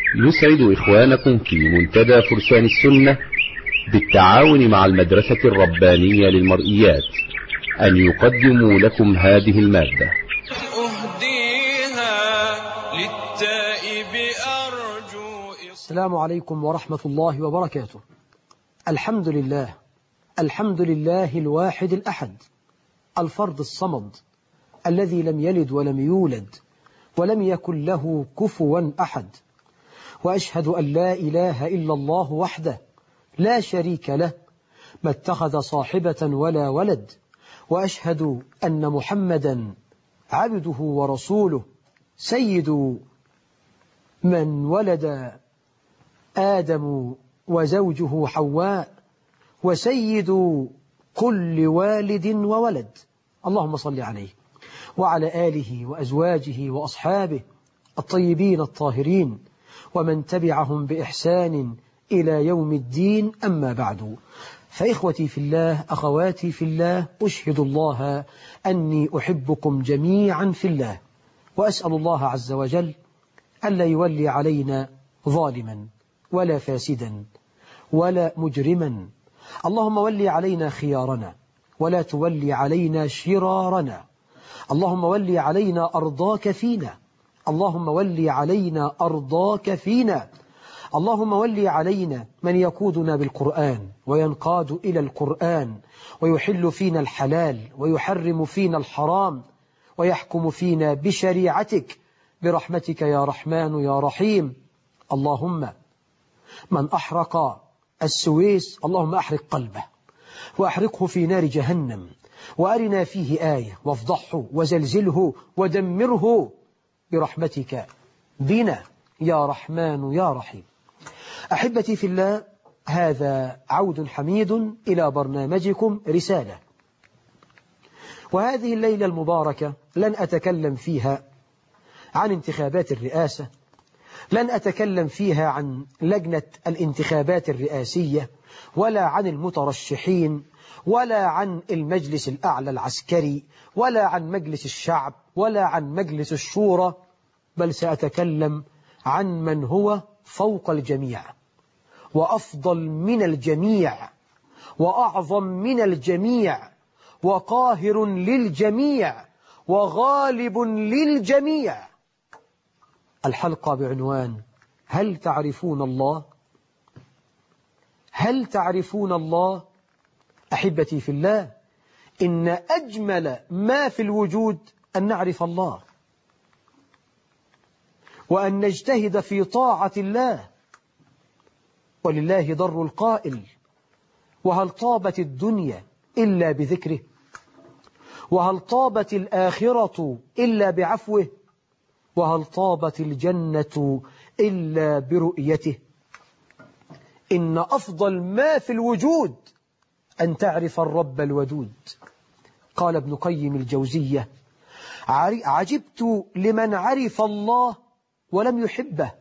يسعد إخوانكم في منتدى فرسان السنة بالتعاون مع المدرسة الربانية للمرئيات أن يقدموا لكم هذه المادة أهديها للتائب أرجو السلام عليكم ورحمة الله وبركاته الحمد لله الحمد لله الواحد الأحد الفرد الصمد الذي لم يلد ولم يولد ولم يكن له كفوا أحد وأشهد أن لا إله إلا الله وحده لا شريك له ما اتخذ صاحبة ولا ولد وأشهد أن محمدا عبده ورسوله سيد من ولد آدم وزوجه حواء وسيد كل والد وولد اللهم صل عليه وعلى آله وأزواجه وأصحابه الطيبين الطاهرين ومن تبعهم بإحسان إلى يوم الدين أما بعد فإخوتي في الله أخواتي في الله أشهد الله أني أحبكم جميعا في الله وأسأل الله عز وجل ألا يولي علينا ظالما ولا فاسدا ولا مجرما اللهم ولي علينا خيارنا ولا تولي علينا شرارنا اللهم ولي علينا أرضاك فينا اللهم ولي علينا أرضاك فينا اللهم ولي علينا من يقودنا بالقرآن وينقاد إلى القرآن ويحل فينا الحلال ويحرم فينا الحرام ويحكم فينا بشريعتك برحمتك يا رحمن يا رحيم اللهم من أحرق السويس اللهم أحرق قلبه وأحرقه في نار جهنم وأرنا فيه آية وافضحه وزلزله ودمره برحمتك بنا يا رحمن يا رحيم أحبتي في الله هذا عود حميد إلى برنامجكم رسالة وهذه الليلة المباركة لن أتكلم فيها عن انتخابات الرئاسة لن أتكلم فيها عن لجنة الانتخابات الرئاسية ولا عن المترشحين ولا عن المجلس الأعلى العسكري ولا عن مجلس الشعب ولا عن مجلس الشورى بل سأتكلم عن من هو فوق الجميع وأفضل من الجميع وأعظم من الجميع وقاهر للجميع وغالب للجميع الحلقة بعنوان هل تعرفون الله؟ هل تعرفون الله؟ أحبتي في الله إن أجمل ما في الوجود أن نعرف الله وأن نجتهد في طاعة الله ولله ضر القائل وهل طابت الدنيا إلا بذكره وهل طابت الآخرة إلا بعفوه وهل طابت الجنة إلا برؤيته إن أفضل ما في الوجود أن تعرف الرب الودود قال ابن قيم الجوزية عجبت لمن عرف الله ولم يحبه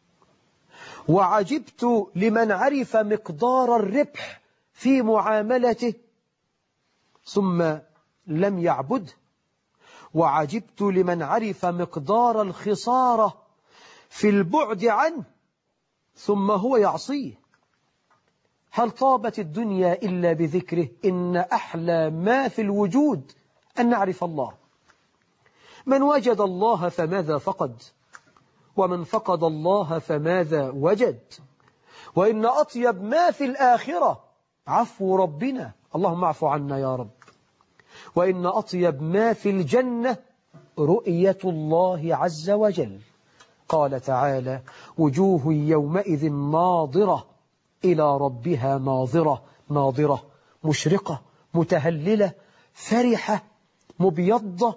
وعجبت لمن عرف مقدار الربح في معاملته ثم لم يعبده وعجبت لمن عرف مقدار الخسارة في البعد عنه ثم هو يعصيه هل طابت الدنيا إلا بذكره إن أحلى ما في الوجود أن نعرف الله من وجد الله فماذا فقد ومن فقد الله فماذا وجد وإن أطيب ما في الآخرة عفو ربنا اللهم اعف عنا يا رب وإن أطيب ما في الجنة رؤية الله عز وجل قال تعالى وجوه يومئذ ناظرة إلى ربها ناظرة ناظرة مشرقة متهللة فرحة مبيضة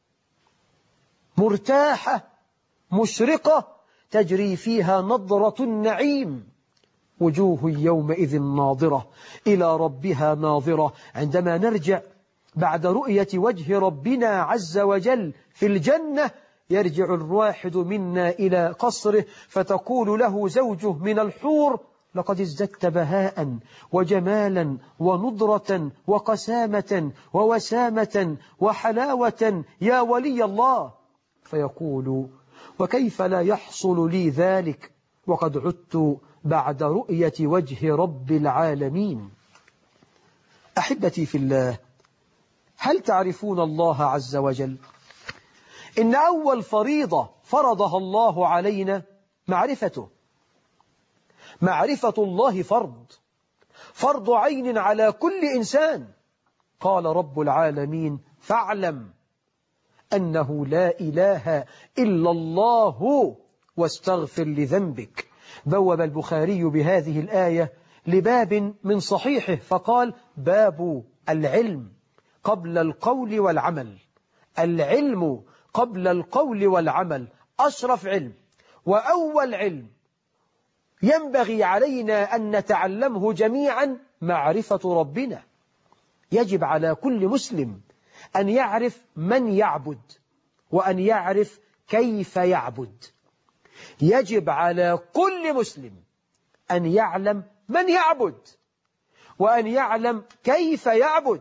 مرتاحة مشرقة تجري فيها نظرة النعيم وجوه يومئذ ناظرة إلى ربها ناظرة عندما نرجع بعد رؤية وجه ربنا عز وجل في الجنة يرجع الواحد منا إلى قصره فتقول له زوجه من الحور لقد ازددت بهاء وجمالا ونضرة وقسامة ووسامة وحلاوة يا ولي الله فيقول وكيف لا يحصل لي ذلك وقد عدت بعد رؤية وجه رب العالمين أحبتي في الله هل تعرفون الله عز وجل إن أول فريضة فرضها الله علينا معرفته معرفة الله فرض فرض عين على كل إنسان قال رب العالمين فاعلم أنه لا إله إلا الله واستغفر لذنبك بوب البخاري بهذه الآية لباب من صحيحه فقال باب العلم قبل القول والعمل العلم قبل القول والعمل أشرف علم وأول علم ينبغي علينا أن نتعلمه جميعا معرفة ربنا يجب على كل مسلم أن يعرف من يعبد وأن يعرف كيف يعبد يجب على كل مسلم أن يعلم من يعبد وأن يعلم كيف يعبد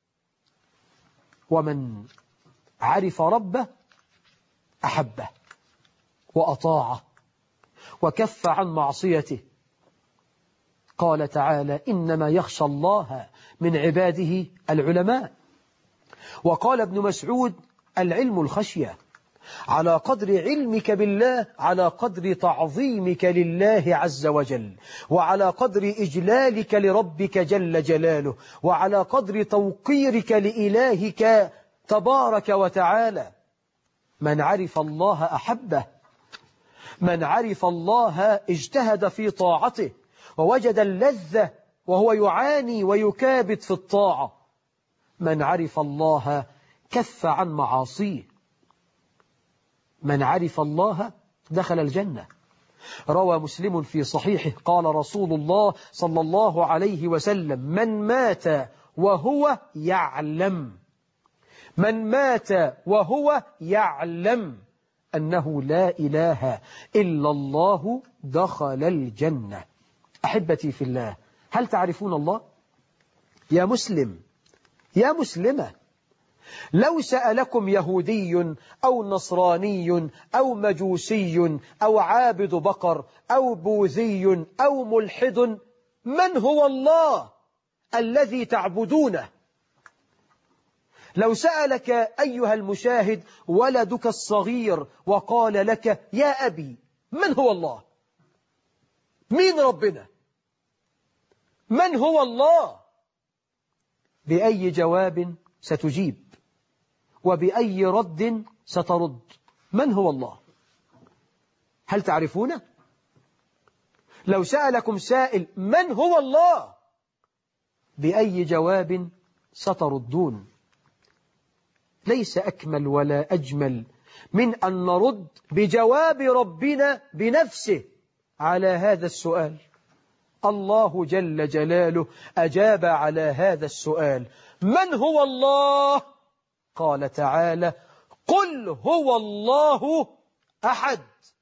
ومن عرف ربه أحبه وأطاعه وكف عن معصيته قال تعالى إنما يخشى الله من عباده العلماء وقال ابن مسعود العلم الخشية على قدر علمك بالله على قدر تعظيمك لله عز وجل وعلى قدر إجلالك لربك جل جلاله وعلى قدر توقيرك لإلهك تبارك وتعالى من عرف الله أحبه من عرف الله اجتهد في طاعته ووجد اللذة وهو يعاني ويكابد في الطاعة من عرف الله كف عن معاصيه من عرف الله دخل الجنة روى مسلم في صحيحه قال رسول الله صلى الله عليه وسلم من مات وهو يعلم من مات وهو يعلم أنه لا إله إلا الله دخل الجنة أحبتي في الله هل تعرفون الله؟ يا مسلم يا مسلمة لو سألكم يهودي أو نصراني أو مجوسي أو عابد بقر أو بوذي أو ملحد من هو الله الذي تعبدونه لو سألك أيها المشاهد ولدك الصغير وقال لك يا أبي من هو الله مين ربنا من هو الله بأي جواب ستجيب وبأي رد سترد من هو الله هل تعرفونه لو سألكم سائل من هو الله بأي جواب ستردون ليس أكمل ولا أجمل من أن نرد بجواب ربنا بنفسه على هذا السؤال الله جل جلاله أجاب على هذا السؤال من هو الله؟ قال تعالى قل هو الله أحد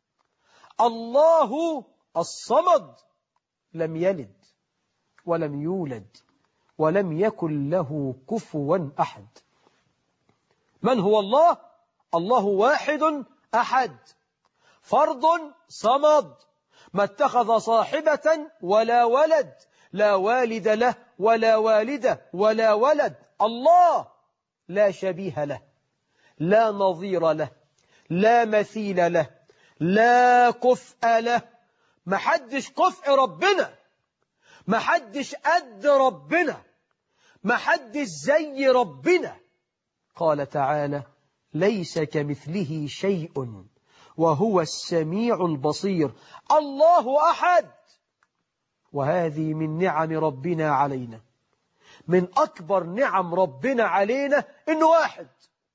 الله الصمد لم يلد ولم يولد ولم يكن له كفوا أحد من هو الله؟ الله واحد أحد فرد صمد ما اتخذ صاحبة ولا ولد لا والد له ولا والدة ولا ولد الله لا شبيه له لا نظير له لا مثيل له لا كفء له محدش كفء ربنا محدش قد ربنا محدش زي ربنا قال تعالى ليس كمثله شيء وهو السميع البصير الله أحد وهذه من نعم ربنا علينا من أكبر نعم ربنا علينا إنه واحد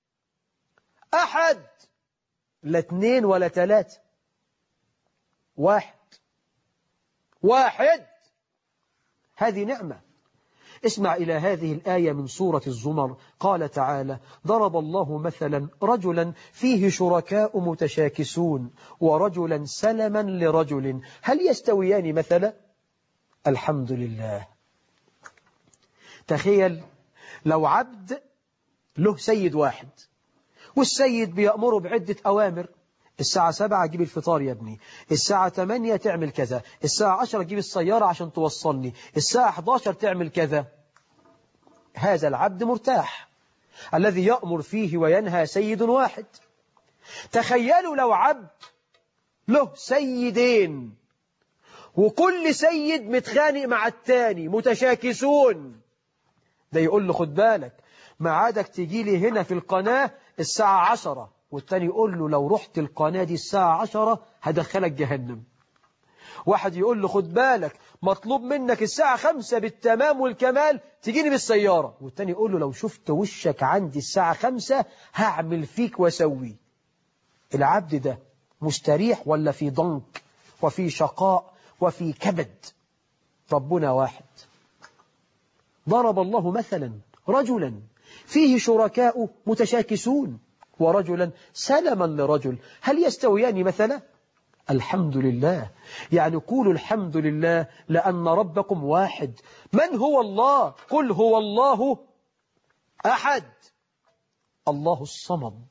أحد لا اثنين ولا ثلاثة واحد واحد هذه نعمة اسمع إلى هذه الآية من سورة الزمر قال تعالى ضرب الله مثلا رجلا فيه شركاء متشاكسون ورجلا سلما لرجل هل يستويان مثلا الحمد لله تخيل لو عبد له سيد واحد والسيد بيأمره بعدة أوامر الساعة سبعة أجيب الفطار يا ابني الساعة تمانية تعمل كذا الساعة عشرة أجيب السيارة عشان توصلني الساعة 11 تعمل كذا هذا العبد مرتاح الذي يأمر فيه وينهى سيد واحد تخيلوا لو عبد له سيدين وكل سيد متخانق مع التاني متشاكسون ده يقول له خد بالك معادك تجي لي هنا في القناة الساعة عشرة والتاني يقول له لو رحت القناة دي الساعة عشرة هدخلك جهنم واحد يقول له خد بالك مطلوب منك الساعة خمسة بالتمام والكمال تجيني بالسيارة والتاني يقول له لو شفت وشك عندي الساعة خمسة هعمل فيك وسوي العبد ده مستريح ولا في ضنك وفي شقاء وفي كبد ربنا واحد ضرب الله مثلا رجلا فيه شركاء متشاكسون ورجلا سلما لرجل هل يستويان مثلا الحمد لله يعني قولوا الحمد لله لأن ربكم واحد من هو الله قل هو الله أحد الله الصمد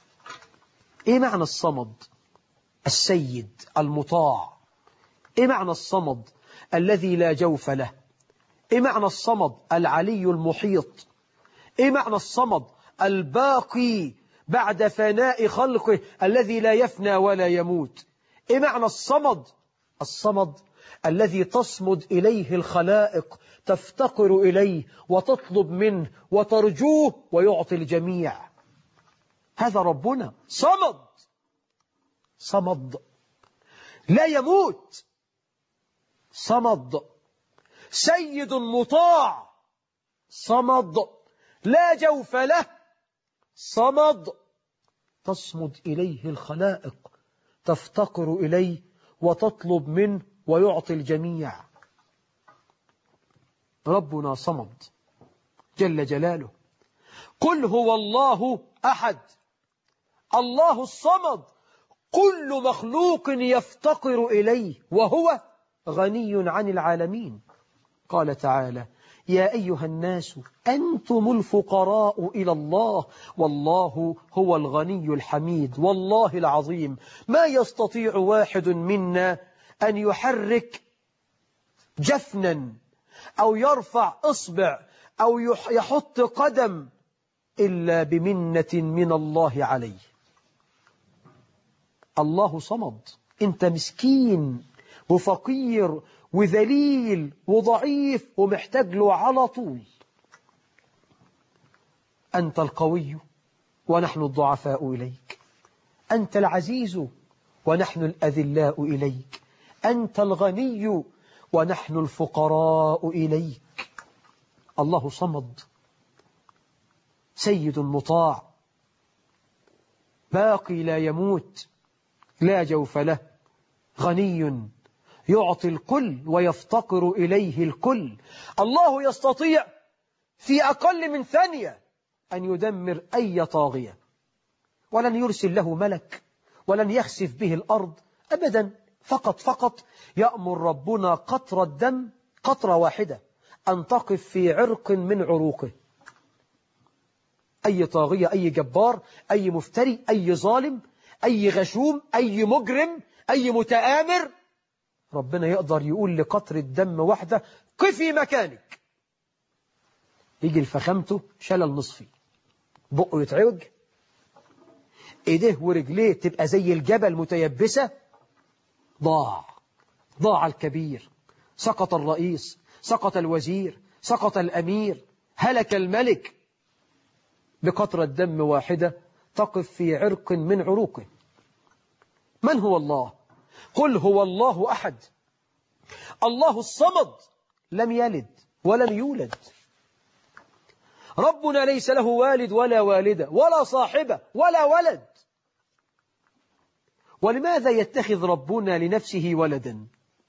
إيه معنى الصمد السيد المطاع إيه معنى الصمد الذي لا جوف له إيه معنى الصمد العلي المحيط إيه معنى الصمد الباقي بعد فناء خلقه الذي لا يفنى ولا يموت إيه معنى الصمد الصمد الذي تصمد إليه الخلائق تفتقر إليه وتطلب منه وترجوه ويعطي الجميع هذا ربنا صمد صمد لا يموت صمد سيد مطاع صمد لا جوف له صمد تصمد إليه الخلائق تفتقر إليه وتطلب منه ويعطي الجميع ربنا صمد جل جلاله قل هو الله أحد الله الصمد كل مخلوق يفتقر إليه وهو غني عن العالمين قال تعالى يا أيها الناس أنتم الفقراء إلى الله والله هو الغني الحميد والله العظيم ما يستطيع واحد منا أن يحرك جفنا أو يرفع إصبع أو يحط قدم إلا بمنة من الله عليه الله صمد أنت مسكين وفقير وذليل وضعيف ومحتاج له على طول أنت القوي ونحن الضعفاء إليك أنت العزيز ونحن الأذلاء إليك أنت الغني ونحن الفقراء إليك الله صمد سيد مطاع باقي لا يموت لا جوف له غني يعطي الكل ويفتقر إليه الكل الله يستطيع في أقل من ثانية أن يدمر أي طاغية ولن يرسل له ملك ولن يخسف به الأرض أبدا فقط فقط يأمر ربنا قطر الدم قطرة واحدة أن تقف في عرق من عروقه أي طاغية أي جبار أي مفتري أي ظالم أي غشوم أي مجرم أي متآمر ربنا يقدر يقول لقطر الدم واحدة قفي مكانك يجي الفخامته شلل نصفي بقه يتعوج ايديه ورجليه تبقى زي الجبل متيبسة ضاع ضاع الكبير سقط الرئيس سقط الوزير سقط الأمير هلك الملك بقطرة دم واحدة تقف في عرق من عروقه من هو الله قل هو الله أحد الله الصمد لم يلد ولم يولد ربنا ليس له والد ولا والدة ولا صاحبة ولا ولد ولماذا يتخذ ربنا لنفسه ولدا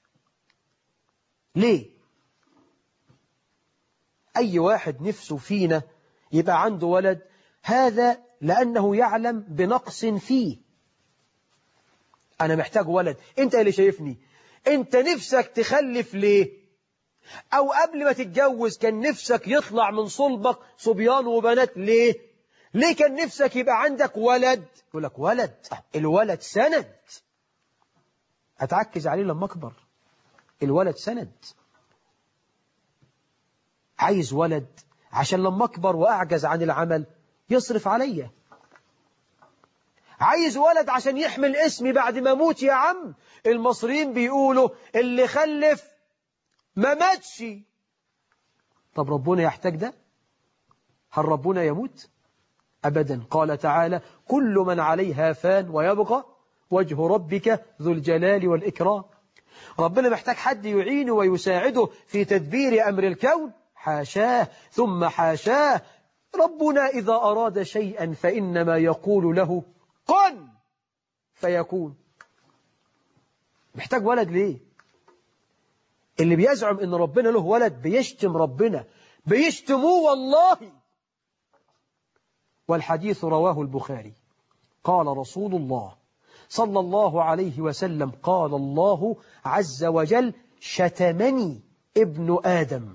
ليه أي واحد نفسه فينا يبقى عنده ولد هذا لأنه يعلم بنقص فيه أنا محتاج ولد أنت اللي شايفني أنت نفسك تخلف ليه أو قبل ما تتجوز كان نفسك يطلع من صلبك صبيان وبنات ليه ليه كان نفسك يبقى عندك ولد يقول لك ولد الولد سند هتعكز عليه لما أكبر الولد سند عايز ولد عشان لما أكبر وأعجز عن العمل يصرف عليا عايز ولد عشان يحمل اسمي بعد ما اموت يا عم المصريين بيقولوا اللي خلف ما ماتش طب ربنا يحتاج ده هل ربنا يموت أبدا قال تعالى كل من عليها فان ويبقى وجه ربك ذو الجلال والإكرام ربنا محتاج حد يعينه ويساعده في تدبير أمر الكون حاشاه ثم حاشاه ربنا إذا أراد شيئا فإنما يقول له كن فيكون محتاج ولد ليه اللي بيزعم ان ربنا له ولد بيشتم ربنا بيشتموه والله والحديث رواه البخاري قال رسول الله صلى الله عليه وسلم قال الله عز وجل شتمني ابن آدم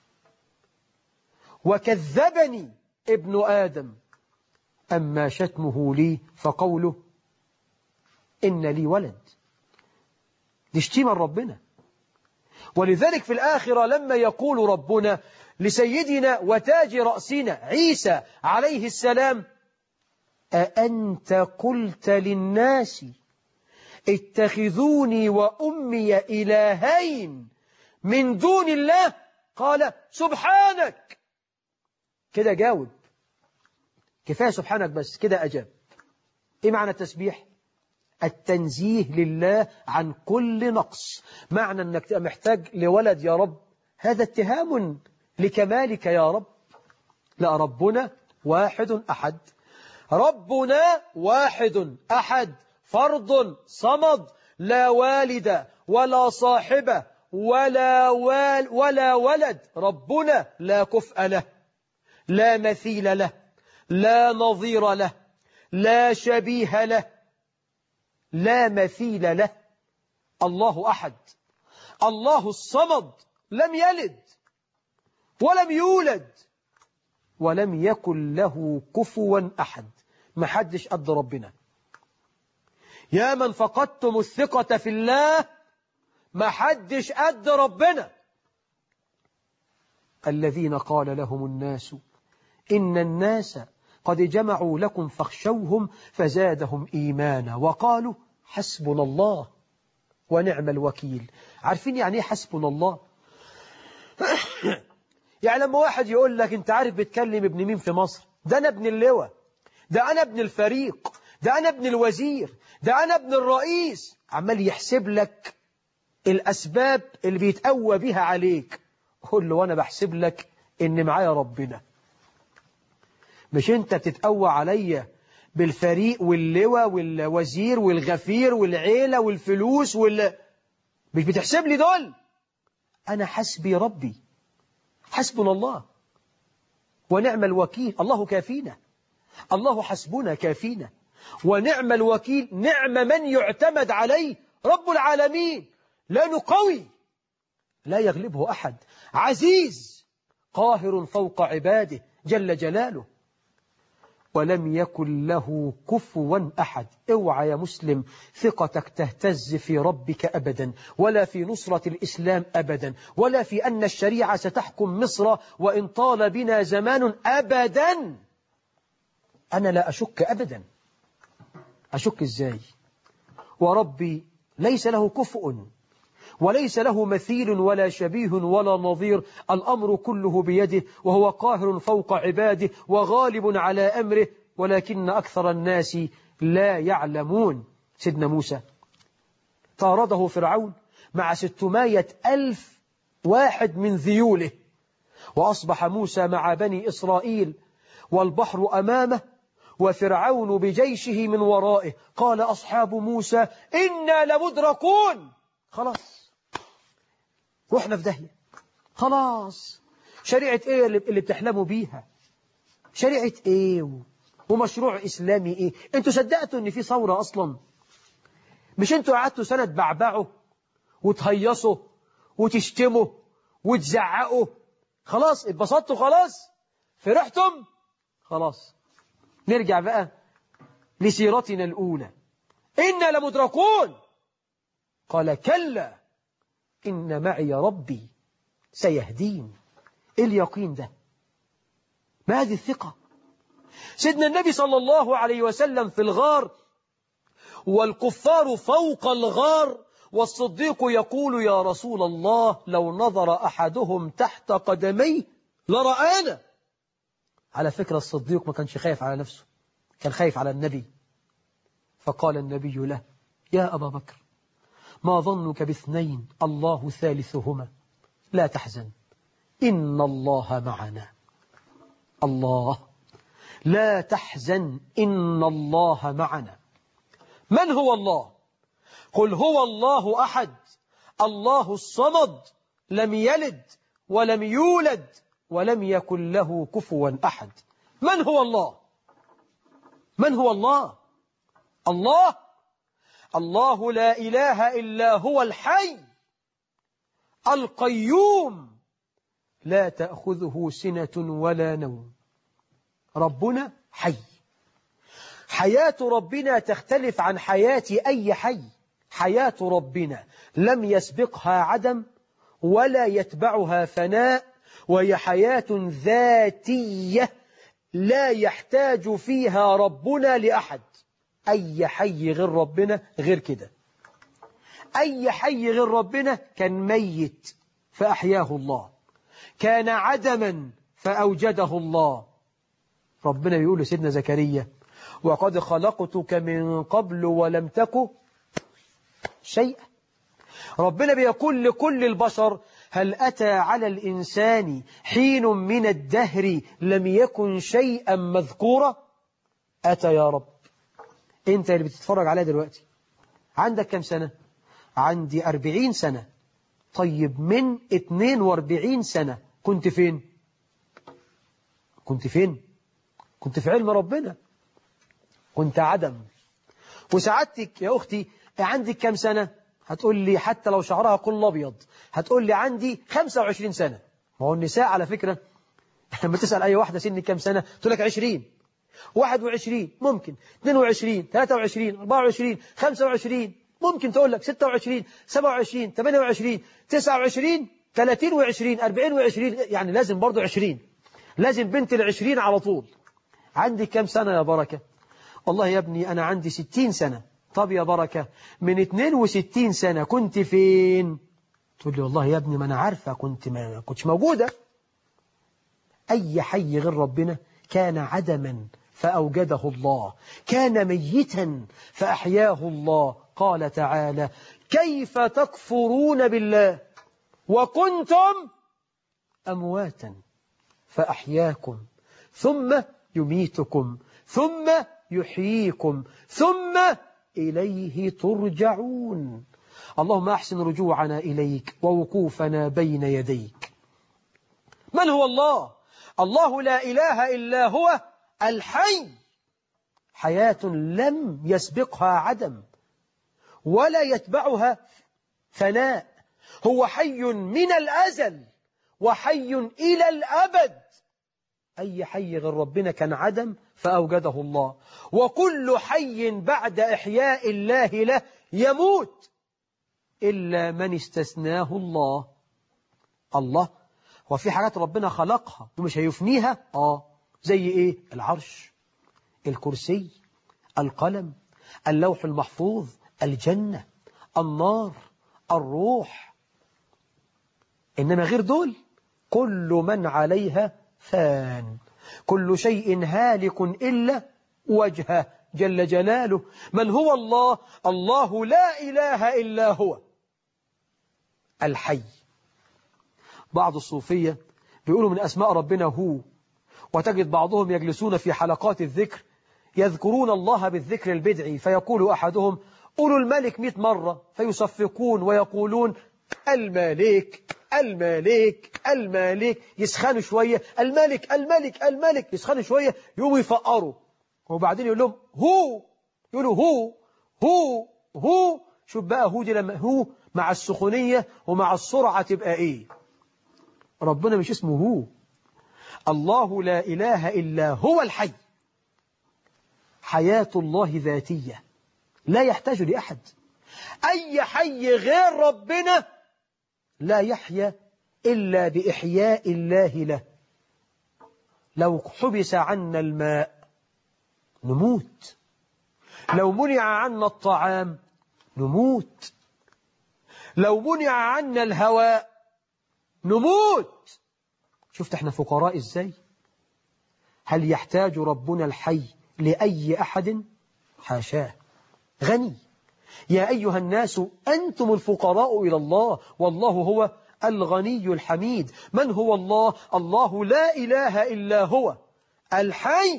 وكذبني ابن آدم أما شتمه لي فقوله إن لي ولد دي شتيمة ربنا ولذلك في الآخرة لما يقول ربنا لسيدنا وتاج رأسنا عيسى عليه السلام أأنت قلت للناس اتخذوني وأمي إلهين من دون الله قال سبحانك كده جاوب كفاية سبحانك بس كده أجاب إيه معنى التسبيح التنزيه لله عن كل نقص معنى أنك تبقى محتاج لولد يا رب هذا اتهام لكمالك يا رب لا ربنا واحد أحد ربنا واحد أحد فرد صمد لا والد ولا صاحبة ولا, وال ولا ولد ربنا لا كفء له لا مثيل له لا نظير له لا شبيه له لا مثيل له الله أحد الله الصمد لم يلد ولم يولد ولم يكن له كفوا أحد ما حدش قد ربنا يا من فقدتم الثقة في الله ما حدش قد ربنا الذين قال لهم الناس إن الناس قد جمعوا لكم فاخشوهم فزادهم إيمانا وقالوا حسبنا الله ونعم الوكيل عارفين يعني ايه حسبنا الله يعني لما واحد يقول لك انت عارف بتكلم ابن مين في مصر ده انا ابن اللواء ده انا ابن الفريق ده انا ابن الوزير ده انا ابن الرئيس عمال يحسب لك الاسباب اللي بيتقوى بيها عليك قول له وانا بحسب لك ان معايا ربنا مش انت بتتقوى عليا بالفريق واللواء والوزير والغفير والعيلة والفلوس وال... مش بتحسب لي دول أنا حسبي ربي حسبنا الله ونعم الوكيل الله كافينا الله حسبنا كافينا ونعم الوكيل نعم من يعتمد عليه رب العالمين لا نقوي لا يغلبه أحد عزيز قاهر فوق عباده جل جلاله ولم يكن له كفوا أحد اوعى يا مسلم ثقتك تهتز في ربك أبدا ولا في نصرة الإسلام أبدا ولا في أن الشريعة ستحكم مصر وإن طال بنا زمان أبدا أنا لا أشك أبدا أشك إزاي وربي ليس له كفء وليس له مثيل ولا شبيه ولا نظير الأمر كله بيده وهو قاهر فوق عباده وغالب على أمره ولكن أكثر الناس لا يعلمون سيدنا موسى طارده فرعون مع ستمائة ألف واحد من ذيوله وأصبح موسى مع بني إسرائيل والبحر أمامه وفرعون بجيشه من ورائه قال أصحاب موسى إنا لمدركون خلاص رحنا في داهية خلاص شريعة ايه اللي بتحلموا بيها شريعة ايه ومشروع اسلامي ايه انتوا صدقتوا ان في ثورة اصلا مش انتوا قعدتوا سنة تبعبعوا وتهيصوا وتشتموا وتزعقوا خلاص اتبسطتوا خلاص فرحتم خلاص نرجع بقى لسيرتنا الأولى إنا لمدركون قال كلا إن معي ربي سيهدين إيه اليقين ده ما هذه الثقة سيدنا النبي صلى الله عليه وسلم في الغار والكفار فوق الغار والصديق يقول يا رسول الله لو نظر أحدهم تحت قدميه لرآنا على فكرة الصديق ما كانش خايف على نفسه كان خايف على النبي فقال النبي له يا أبا بكر ما ظنك باثنين الله ثالثهما لا تحزن إن الله معنا الله لا تحزن إن الله معنا من هو الله قل هو الله أحد الله الصمد لم يلد ولم يولد ولم يكن له كفوا أحد من هو الله من هو الله الله الله لا إله إلا هو الحي القيوم لا تأخذه سنة ولا نوم ربنا حي حياة ربنا تختلف عن حياة أي حي حياة ربنا لم يسبقها عدم ولا يتبعها فناء وهي حياة ذاتية لا يحتاج فيها ربنا لأحد أي حي غير ربنا غير كده أي حي غير ربنا كان ميت فأحياه الله كان عدما فأوجده الله ربنا بيقول لسيدنا زكريا وقد خلقتك من قبل ولم تك شيئا ربنا بيقول لكل البشر هل أتى على الإنسان حين من الدهر لم يكن شيئا مذكورا أتى يا رب أنت اللي بتتفرج عليها دلوقتي عندك كم سنة عندي أربعين سنة طيب من اتنين واربعين سنة كنت فين كنت فين كنت في علم ربنا كنت عدم وسعادتك يا أختي عندك كم سنة هتقول لي حتى لو شعرها كل أبيض هتقول لي عندي 25 سنة ما هو النساء على فكرة لما تسأل أي واحدة سني كم سنة تقول لك 20 21 ممكن 22 23 24 25 ممكن تقول لك 26 27 28 29 30 و20 40 و20 يعني لازم برضو 20 لازم بنت العشرين على طول عندي كم سنة يا بركة والله يا ابني أنا عندي 60 سنة طب يا بركة من 62 سنة كنت فين تقول لي والله يا ابني ما أنا عارفة كنت ما كنتش موجودة أي حي غير ربنا كان عدما فأوجده الله كان ميتا فأحياه الله قال تعالى كيف تكفرون بالله وكنتم أمواتا فأحياكم ثم يميتكم ثم يحييكم ثم إليه ترجعون اللهم أحسن رجوعنا إليك ووقوفنا بين يديك من هو الله الله لا إله إلا هو الحي حياة لم يسبقها عدم ولا يتبعها فناء هو حي من الأزل وحي إلى الأبد أي حي غير ربنا كان عدم فأوجده الله وكل حي بعد إحياء الله له يموت إلا من استثناه الله الله وفي حاجات ربنا خلقها ومش هيفنيها آه زي إيه العرش الكرسي القلم اللوح المحفوظ الجنة النار الروح إنما غير دول كل من عليها فان كل شيء هالك إلا وجهه جل جلاله من هو الله الله لا إله إلا هو الحي بعض الصوفية بيقولوا من أسماء ربنا هو وتجد بعضهم يجلسون في حلقات الذكر يذكرون الله بالذكر البدعي فيقول أحدهم قولوا الملك مئة مرة فيصفقون ويقولون الملك الملك الملك يسخنوا شوية الملك الملك الملك يسخنوا شوية يقوموا يفقروا وبعدين يقول لهم هو يقولوا هو هو هو شوف بقى هو دي لما هو مع السخونية ومع السرعة تبقى ايه ربنا مش اسمه هو الله لا إله إلا هو الحي حياة الله ذاتية لا يحتاج لأحد أي حي غير ربنا لا يحيا إلا بإحياء الله له لو حبس عنا الماء نموت لو منع عنا الطعام نموت لو منع عنا الهواء نموت شفت احنا فقراء ازاي هل يحتاج ربنا الحي لأي أحد حاشاه غني يا أيها الناس أنتم الفقراء إلى الله والله هو الغني الحميد من هو الله الله لا إله إلا هو الحي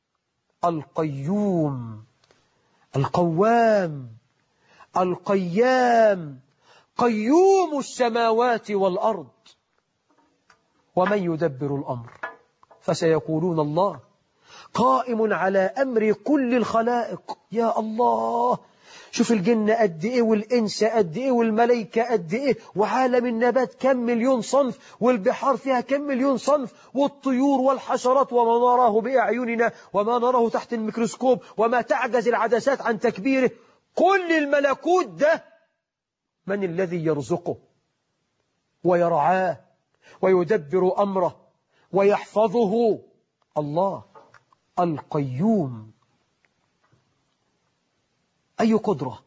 القيوم القوام القيام قيوم السماوات والأرض ومن يدبر الأمر فسيقولون الله قائم على أمر كل الخلائق يا الله شوف الجن قد إيه والإنس قد إيه والملائكة قد إيه وعالم النبات كم مليون صنف والبحار فيها كم مليون صنف والطيور والحشرات وما نراه بأعيننا وما نراه تحت الميكروسكوب وما تعجز العدسات عن تكبيره كل الملكوت ده من الذي يرزقه ويرعاه ويدبر أمره ويحفظه الله القيوم أي قدرة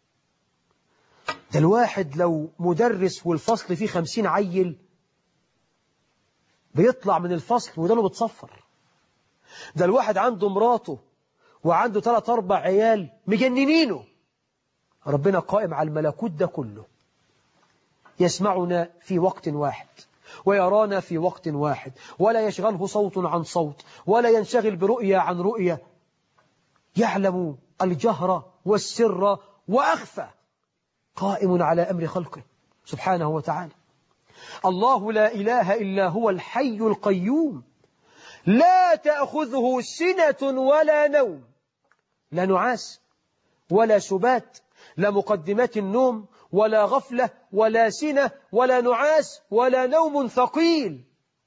ده الواحد لو مدرس والفصل فيه خمسين عيل بيطلع من الفصل ودانه بتصفر ده الواحد عنده مراته وعنده ثلاث أربع عيال مجننينه ربنا قائم على الملكوت ده كله يسمعنا في وقت واحد ويرانا في وقت واحد ولا يشغله صوت عن صوت ولا ينشغل برؤية عن رؤية يعلم الجهر والسر وأخفى قائم على أمر خلقه سبحانه وتعالى الله لا إله إلا هو الحي القيوم لا تأخذه سنة ولا نوم لا نعاس ولا سبات لا مقدمات النوم ولا غفلة ولا سنة ولا نعاس ولا نوم ثقيل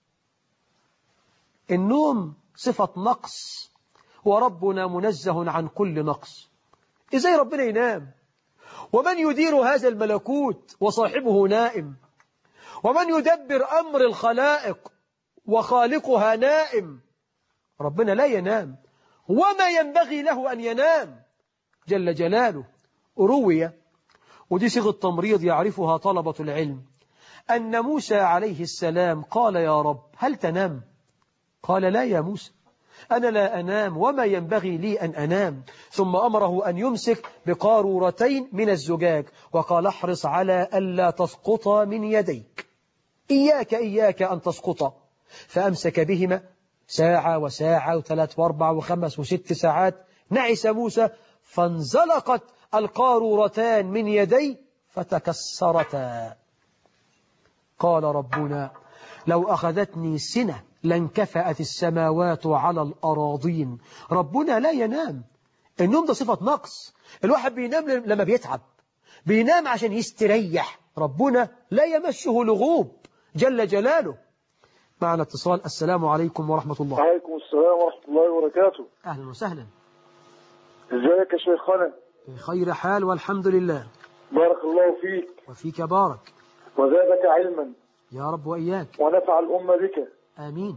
النوم صفة نقص وربنا منزه عن كل نقص إزاي ربنا ينام ومن يدير هذا الملكوت وصاحبه نائم ومن يدبر أمر الخلائق وخالقها نائم ربنا لا ينام وما ينبغي له أن ينام جل جلاله روي ودي صيغة تمريض يعرفها طلبة العلم أن موسى عليه السلام قال يا رب هل تنام قال لا يا موسى أنا لا أنام وما ينبغي لي أن أنام ثم أمره أن يمسك بقارورتين من الزجاج وقال احرص على ألا تسقط من يديك إياك إياك أن تسقط فأمسك بهما ساعة وساعة وثلاث واربع وخمس وست ساعات نعس موسى فانزلقت القارورتان من يدي فتكسرتا قال ربنا لو أخذتني سنة لانكفأت السماوات على الأراضين ربنا لا ينام النوم ده صفة نقص الواحد بينام لما بيتعب بينام عشان يستريح ربنا لا يمشه لغوب جل جلاله معنا اتصال السلام عليكم ورحمة الله وعليكم السلام ورحمة الله وبركاته أهلا وسهلا ازيك يا شيخنا خير حال والحمد لله بارك الله فيك وفيك بارك وزادك علما يا رب وإياك ونفع الأمة بك آمين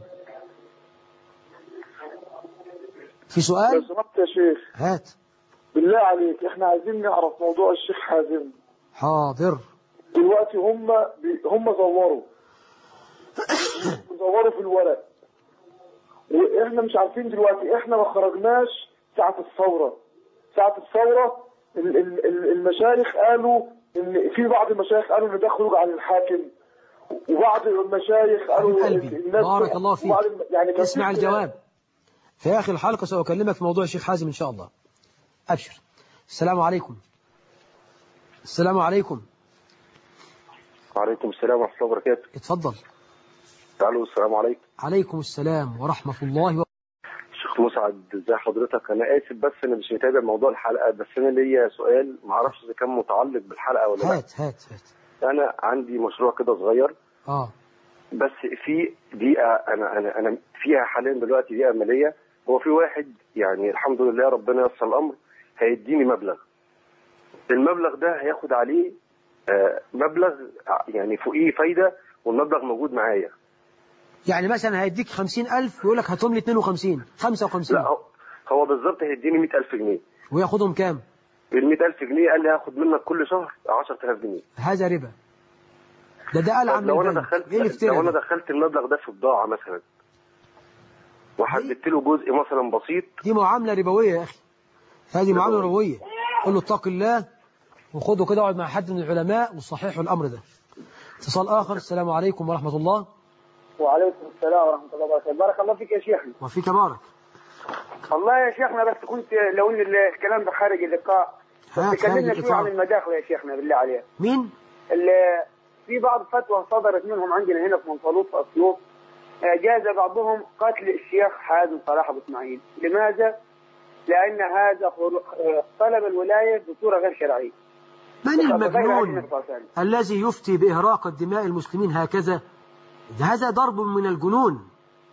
في لو سؤال سمحت يا شيخ هات بالله عليك احنا عايزين نعرف موضوع الشيخ حازم حاضر دلوقتي هم بي هم زوروا زوروا في الورق واحنا مش عارفين دلوقتي احنا ما خرجناش ساعة الثورة ساعة الثورة ال- ال- ال- المشايخ قالوا ان في بعض المشايخ قالوا ان ده خروج عن الحاكم وبعض المشايخ قالوا حبيب قلبي الناس بارك الله فيك وبعض الم- يعني ما اسمع فيش- الجواب في آخر الحلقة سأكلمك في موضوع الشيخ حازم إن شاء الله أبشر السلام عليكم السلام عليكم وعليكم السلام ورحمة الله وبركاته اتفضل تعالوا السلام عليكم عليكم السلام ورحمة الله و... شيخ مسعد ازي حضرتك انا اسف بس انا مش متابع موضوع الحلقة بس انا ليا سؤال ما اعرفش اذا كان متعلق بالحلقة ولا لا هات هات هات انا عندي مشروع كده صغير آه بس في بيئة انا انا انا فيها حاليا دلوقتي بيئة مالية هو في واحد يعني الحمد لله ربنا يسر الامر هيديني مبلغ المبلغ ده هياخد عليه آه، مبلغ يعني فوقيه فايده والمبلغ موجود معايا يعني مثلا هيديك خمسين ألف ويقول لك هاتهم لي 52 خمسة وخمسين لا هو هو بالظبط هيديني 100000 جنيه وياخدهم كام ال 100000 جنيه قال لي هاخد منك كل شهر 10000 جنيه هذا ربا ده ده قال طب عم لو انا البنك. دخلت ايه اللي لو انا افترى دخلت المبلغ ده في بضاعه مثلا وحددت له جزء مثلا بسيط دي معاملة ربوية يا أخي هذه معاملة ربوية قل له اتق الله وخده كده اقعد مع حد من العلماء وصححوا الأمر ده اتصال آخر السلام عليكم ورحمة الله وعليكم السلام ورحمة الله وبركاته بارك الله فيك يا شيخنا وفيك بارك والله يا شيخنا بس كنت لو ان الكلام ده خارج اللقاء ها، خارج تكلمنا شوي الإطار. عن المداخل يا شيخنا بالله عليك مين؟ ال- في بعض فتوى صدرت منهم عندنا هنا في منفلوط في اسيوط آه، جاز بعضهم قتل الشيخ حازم صلاح ابو اسماعيل لماذا؟ لان هذا خر- آه، طلب الولايه بصوره غير شرعيه من بغير المجنون علم الفصل. الذي يفتي بإهراق الدماء المسلمين هكذا ده هذا ضرب من الجنون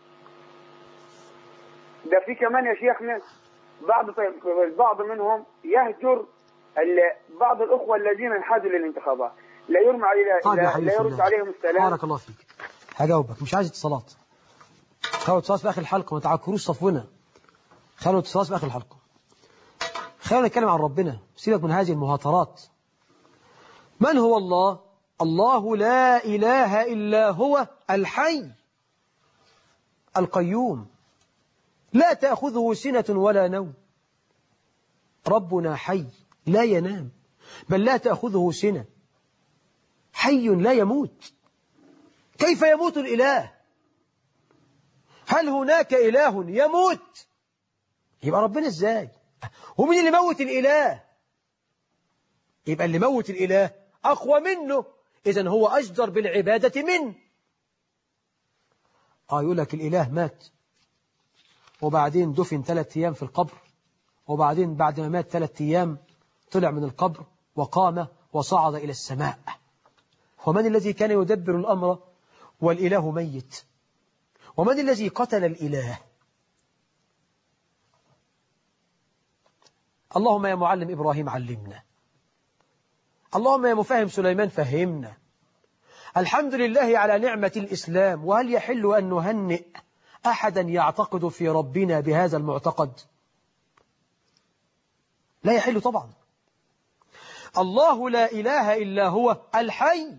ده في كمان يا شيخنا بعض البعض منهم يهجر ال- بعض الاخوه الذين انحازوا للانتخابات لا يرمى عليه طيب يا لا, حبيبي لا في يرد الله. عليهم السلام بارك الله فيك هجاوبك مش عايز اتصالات خلوا اتصالات في آخر الحلقة ما تعكروش صفونا خلوا اتصالات في آخر الحلقة خلونا نتكلم عن ربنا سيبك من هذه المهاترات من هو الله الله لا إله إلا هو الحي القيوم لا تأخذه سنة ولا نوم ربنا حي لا ينام بل لا تأخذه سنة حي لا يموت كيف يموت الإله هل هناك إله يموت يبقى ربنا ازاي ومين اللي موت الإله يبقى اللي موت الإله أقوى منه إذا هو أجدر بالعبادة منه آه يقول لك الإله مات وبعدين دفن ثلاثة أيام في القبر وبعدين بعد ما مات ثلاثة أيام طلع من القبر وقام وصعد إلى السماء ومن الذي كان يدبر الأمر والإله ميت ومن الذي قتل الإله اللهم يا معلم إبراهيم علمنا اللهم يا مفهم سليمان فهمنا الحمد لله على نعمة الإسلام وهل يحل أن نهنئ أحدا يعتقد في ربنا بهذا المعتقد لا يحل طبعا الله لا إله إلا هو الحي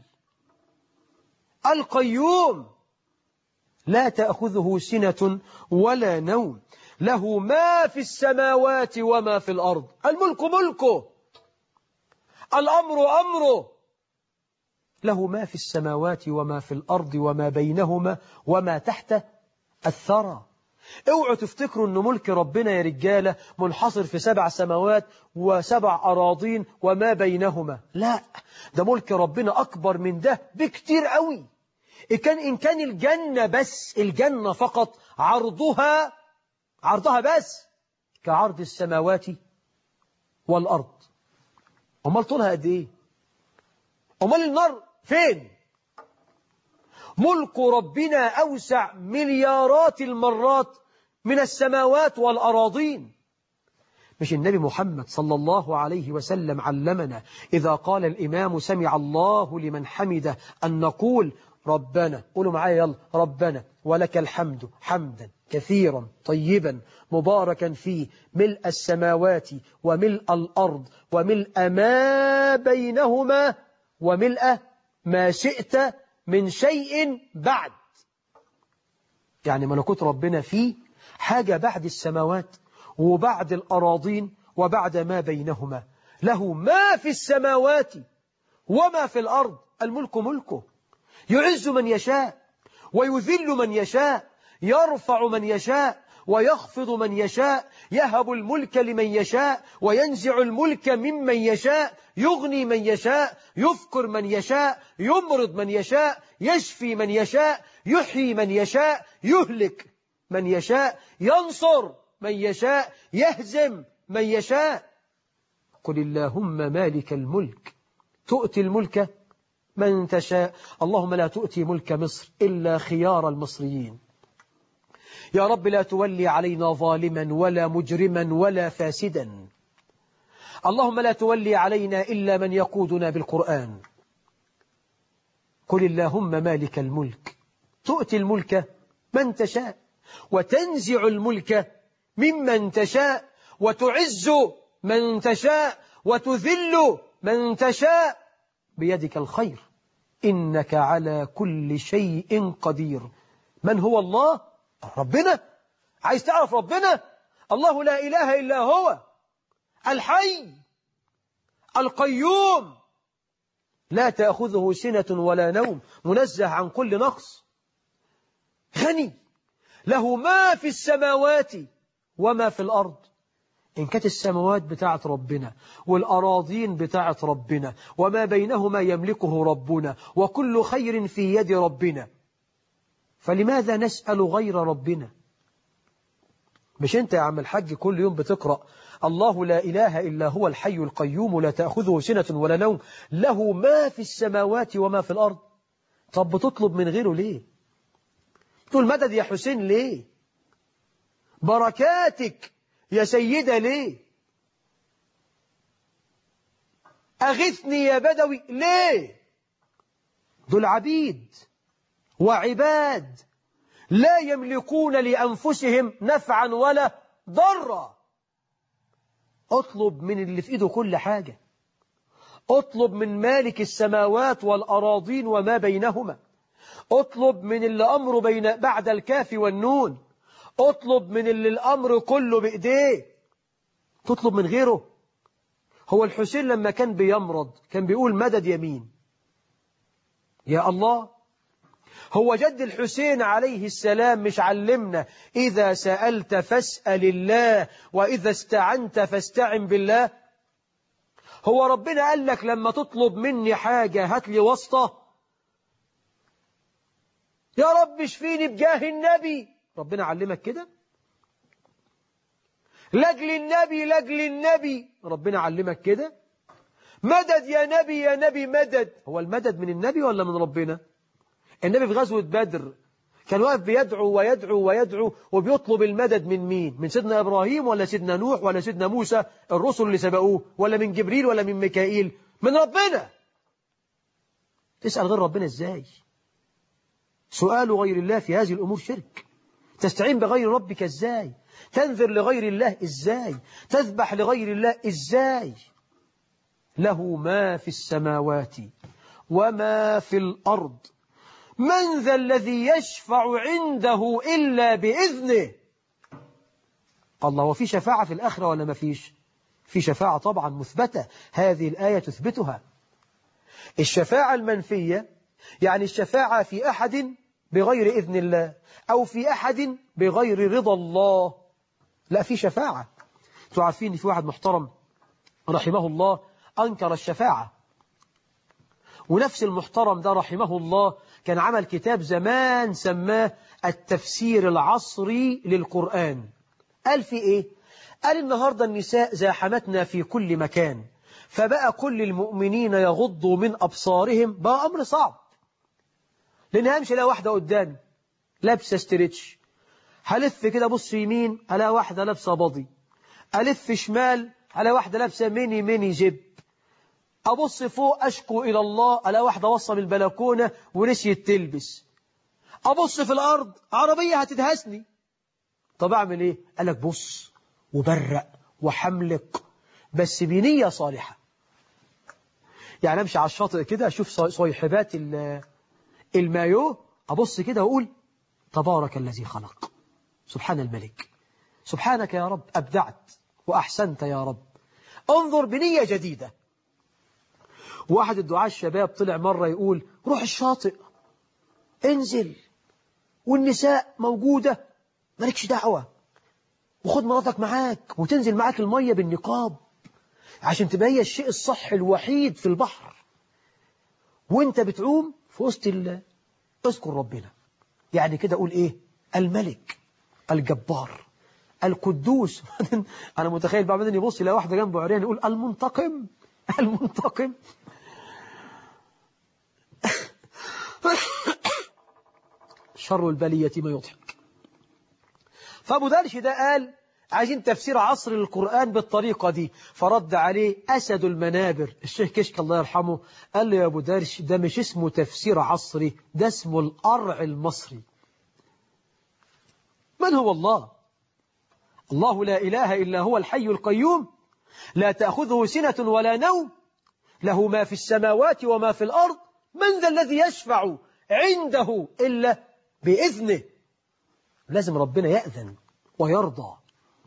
القيوم لا تأخذه سنة ولا نوم له ما في السماوات وما في الأرض الملك ملكه الأمر أمره له ما في السماوات وما في الأرض وما بينهما وما تحت الثرى اوعوا تفتكروا ان ملك ربنا يا رجالة منحصر في سبع سماوات وسبع أراضين وما بينهما لا ده ملك ربنا أكبر من ده بكتير قوي إن كان, إن كان الجنة بس الجنة فقط عرضها عرضها بس كعرض السماوات والأرض أمال طولها قد إيه أمال النار فين ملك ربنا أوسع مليارات المرات من السماوات والأراضين مش النبي محمد صلى الله عليه وسلم علمنا إذا قال الإمام سمع الله لمن حمده أن نقول ربنا قولوا معايا يلا ربنا ولك الحمد حمدا كثيرا طيبا مباركا فيه ملء السماوات وملء الأرض وملء ما بينهما وملء ما شئت من شيء بعد يعني ملكوت ربنا فيه حاجة بعد السماوات وبعد الأراضين وبعد ما بينهما له ما في السماوات وما في الأرض الملك ملكه يعز من يشاء ويذل من يشاء يرفع من يشاء ويخفض من يشاء يهب الملك لمن يشاء وينزع الملك ممن يشاء يغني من يشاء يفكر من يشاء يمرض من يشاء يشفي من يشاء يحيي من يشاء يهلك من يشاء ينصر من يشاء يهزم من يشاء قل اللهم مالك الملك تؤتي الملك من تشاء اللهم لا تؤتي ملك مصر إلا خيار المصريين يا رب لا تولي علينا ظالما ولا مجرما ولا فاسدا اللهم لا تولي علينا إلا من يقودنا بالقرآن قل اللهم مالك الملك تؤتي الملك من تشاء وتنزع الملك ممن تشاء وتعز من تشاء وتذل من تشاء بيدك الخير إنك على كل شيء قدير من هو الله؟ ربنا عايز تعرف ربنا؟ الله لا إله إلا هو الحي القيوم لا تأخذه سنة ولا نوم منزه عن كل نقص غني له ما في السماوات وما في الأرض إن كانت السماوات بتاعت ربنا والأراضين بتاعت ربنا وما بينهما يملكه ربنا وكل خير في يد ربنا فلماذا نسأل غير ربنا مش أنت يا عم الحج كل يوم بتقرأ الله لا إله إلا هو الحي القيوم لا تأخذه سنة ولا نوم له ما في السماوات وما في الأرض طب بتطلب من غيره ليه تقول مدد يا حسين ليه بركاتك يا سيدة ليه أغثني يا بدوي ليه دول عبيد وعباد لا يملكون لأنفسهم نفعا ولا ضرا اطلب من اللي في ايده كل حاجة اطلب من مالك السماوات والأراضين وما بينهما اطلب من اللي أمره بين بعد الكاف والنون اطلب من اللي الأمر كله بإيديه تطلب من غيره هو الحسين لما كان بيمرض كان بيقول مدد يمين يا الله هو جد الحسين عليه السلام مش علمنا إذا سألت فاسأل الله وإذا استعنت فاستعن بالله هو ربنا قال لك لما تطلب مني حاجة هات لي واسطة يا رب اشفيني بجاه النبي ربنا علمك كده لجل النبي لجل النبي ربنا علمك كده مدد يا نبي يا نبي مدد هو المدد من النبي ولا من ربنا النبي في غزوة بدر كان واقف بيدعو ويدعو ويدعو وبيطلب المدد من مين من سيدنا إبراهيم ولا سيدنا نوح ولا سيدنا موسى الرسل اللي سبقوه ولا من جبريل ولا من ميكائيل من ربنا تسأل غير ربنا ازاي سؤال غير الله في هذه الأمور شرك تستعين بغير ربك ازاي تنذر لغير الله ازاي تذبح لغير الله ازاي له ما في السماوات وما في الأرض من ذا الذي يشفع عنده إلا بإذنه الله وفي شفاعة في الآخرة ولا ما فيش في شفاعة طبعا مثبتة هذه الآية تثبتها الشفاعة المنفية يعني الشفاعة في أحد بغير إذن الله أو في أحد بغير رضا الله لا في شفاعة تعرفين في واحد محترم رحمه الله أنكر الشفاعة ونفس المحترم ده رحمه الله كان عمل كتاب زمان سماه التفسير العصري للقرآن قال في إيه؟ قال النهاردة النساء زاحمتنا في كل مكان فبقى كل المؤمنين يغضوا من أبصارهم بقى أمر صعب لأن همشي لا واحدة قدامي لابسة ستريتش هلف كده بص يمين ألا واحدة لابسة بضي ألف شمال على واحدة لابسة ميني ميني جيب أبص فوق أشكو إلى الله على واحدة وصل البلكونة ونسيت تلبس أبص في الأرض عربية هتدهسني طب أعمل إيه؟ قال لك بص وبرق وحملق بس بنية صالحة يعني أمشي على الشاطئ كده أشوف صيحبات المايو أبص كده وأقول تبارك الذي خلق سبحان الملك سبحانك يا رب أبدعت وأحسنت يا رب انظر بنية جديدة واحد الدعاء الشباب طلع مرة يقول روح الشاطئ انزل والنساء موجودة مالكش دعوة وخد مراتك معاك وتنزل معاك المية بالنقاب عشان تبقى هي الشيء الصح الوحيد في البحر وانت بتعوم في وسط الله اذكر ربنا يعني كده قول ايه الملك الجبار القدوس انا متخيل بعدين يبص يلاقي واحده جنبه عريان يقول المنتقم المنتقم شر البلية ما يضحك فأبو درش ده قال عايزين تفسير عصر القرآن بالطريقة دي فرد عليه أسد المنابر الشيخ كشك الله يرحمه قال له يا أبو درش ده مش اسمه تفسير عصري ده اسمه القرع المصري من هو الله الله لا إله إلا هو الحي القيوم لا تأخذه سنة ولا نوم له ما في السماوات وما في الأرض من ذا الذي يشفع عنده إلا بإذنه لازم ربنا يأذن ويرضى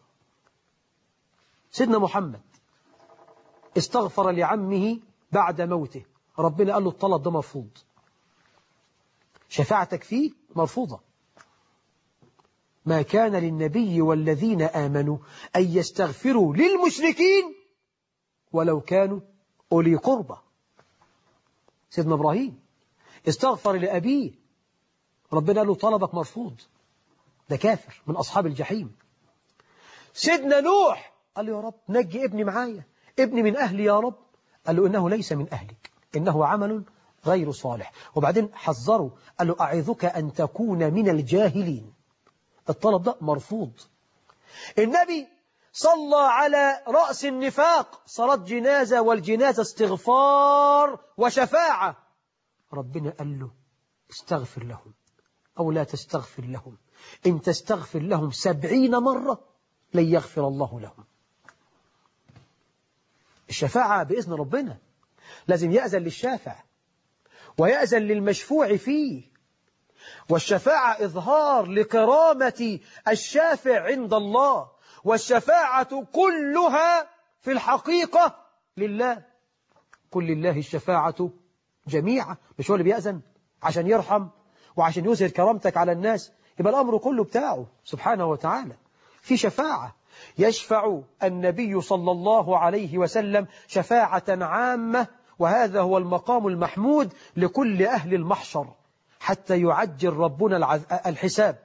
سيدنا محمد استغفر لعمه بعد موته ربنا قال له الطلب ده مرفوض شفاعتك فيه مرفوضة ما كان للنبي والذين آمنوا أن يستغفروا للمشركين ولو كانوا أولي قربى سيدنا إبراهيم استغفر لأبيه ربنا قال له طلبك مرفوض ده كافر من أصحاب الجحيم سيدنا نوح قال له يا رب نجي ابني معايا ابني من أهلي يا رب قال له إنه ليس من أهلك إنه عمل غير صالح وبعدين حذره قال له أعظك أن تكون من الجاهلين الطلب ده مرفوض النبي صلى على رأس النفاق صلاة جنازة والجنازة استغفار وشفاعة ربنا قال له استغفر لهم أو لا تستغفر لهم إن تستغفر لهم سبعين مرة لن يغفر الله لهم الشفاعة بإذن ربنا لازم يأذن للشافع ويأذن للمشفوع فيه والشفاعة إظهار لكرامة الشافع عند الله والشفاعة كلها في الحقيقة لله كل لله الشفاعة جميعا مش هو اللي بيأذن عشان يرحم وعشان يظهر كرامتك على الناس يبقى الأمر كله بتاعه سبحانه وتعالى في شفاعة يشفع النبي صلى الله عليه وسلم شفاعة عامة وهذا هو المقام المحمود لكل أهل المحشر حتى يعجل ربنا الحساب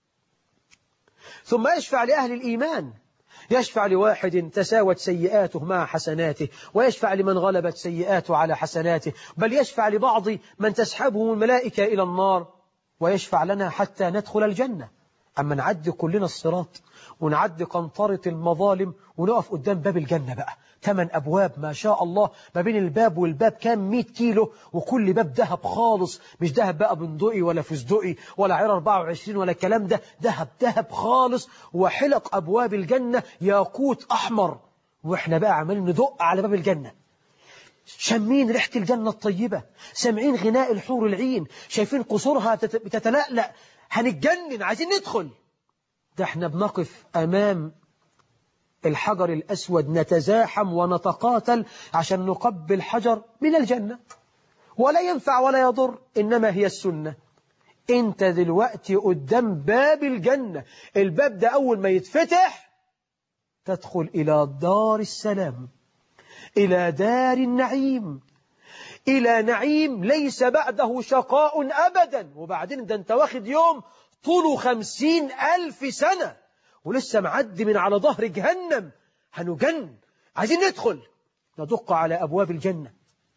ثم يشفع لأهل الإيمان يشفع لواحد تساوت سيئاته مع حسناته ويشفع لمن غلبت سيئاته على حسناته بل يشفع لبعض من تسحبه الملائكة إلى النار ويشفع لنا حتى ندخل الجنة أما نعدي كلنا الصراط ونعدي قنطرة المظالم ونقف قدام باب الجنة بقى ثمان أبواب ما شاء الله ما بين الباب والباب كام 100 كيلو وكل باب ذهب خالص مش ذهب بقى بندقي ولا فستقي ولا عيار 24 ولا الكلام ده ذهب ذهب خالص وحلق أبواب الجنة ياقوت أحمر وإحنا بقى عمالين ندق على باب الجنة شامين ريحة الجنة الطيبة سامعين غناء الحور العين شايفين قصورها بتتلألأ هنتجنن عايزين ندخل ده احنا بنقف أمام الحجر الأسود نتزاحم ونتقاتل عشان نقبل حجر من الجنة ولا ينفع ولا يضر إنما هي السنة انت دلوقتي قدام باب الجنة الباب ده أول ما يتفتح تدخل إلى دار السلام إلى دار النعيم إلى نعيم ليس بعده شقاء أبدا وبعدين ده انت واخد يوم طوله خمسين ألف سنة ولسه معدي من على ظهر جهنم هنجن عايزين ندخل ندق على أبواب الجنة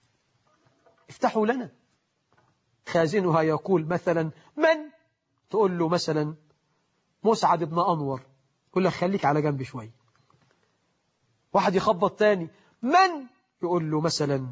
افتحوا لنا خازنها يقول مثلا من تقول له مثلا مسعد بن أنور يقول لك خليك على جنب شوي واحد يخبط تاني من يقول له مثلا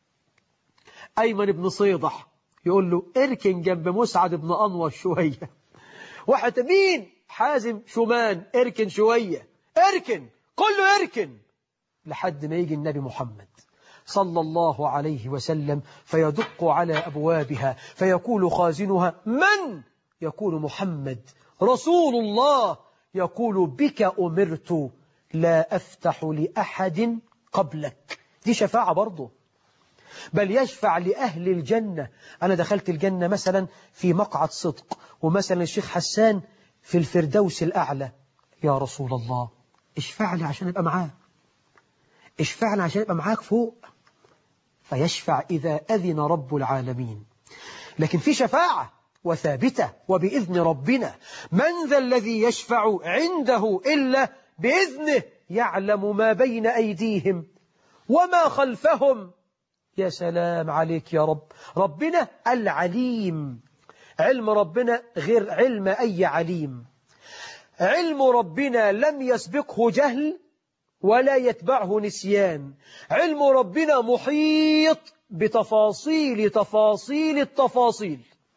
أيمن بن صيدح يقول له اركن جنب مسعد بن أنور شوية واحد مين حازم شومان اركن شوية اركن كله اركن لحد ما يجي النبي محمد صلى الله عليه وسلم فيدق على أبوابها فيقول خازنها من؟ يقول محمد رسول الله يقول بك أمرت لا أفتح لأحد قبلك دي شفاعة برضه بل يشفع لأهل الجنة أنا دخلت الجنة مثلا في مقعد صدق ومثلا الشيخ حسان في الفردوس الأعلى يا رسول الله اشفع لي عشان أبقى معاه اشفع لي عشان أبقى معاك فوق فيشفع إذا أذن رب العالمين لكن في شفاعة وثابتة وبإذن ربنا من ذا الذي يشفع عنده إلا بإذنه يعلم ما بين أيديهم وما خلفهم يا سلام عليك يا رب ربنا العليم علم ربنا غير علم أي عليم علم ربنا لم يسبقه جهل ولا يتبعه نسيان علم ربنا محيط بتفاصيل تفاصيل التفاصيل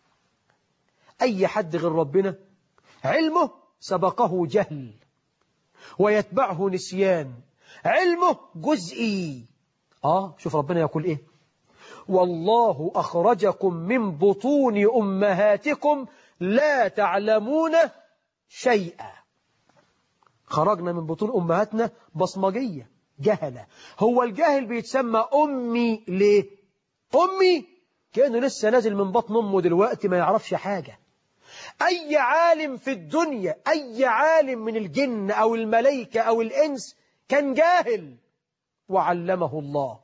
أي حد غير ربنا علمه سبقه جهل ويتبعه نسيان علمه جزئي آه شوف ربنا يقول إيه والله أخرجكم من بطون أمهاتكم لا تعلمون شيئا خرجنا من بطون أمهاتنا بصمجية جهلة هو الجاهل بيتسمى أمي ليه أمي كأنه لسه نازل من بطن أمه دلوقتي ما يعرفش حاجة أي عالم في الدنيا أي عالم من الجن أو الملائكة أو الإنس كان جاهل وعلمه الله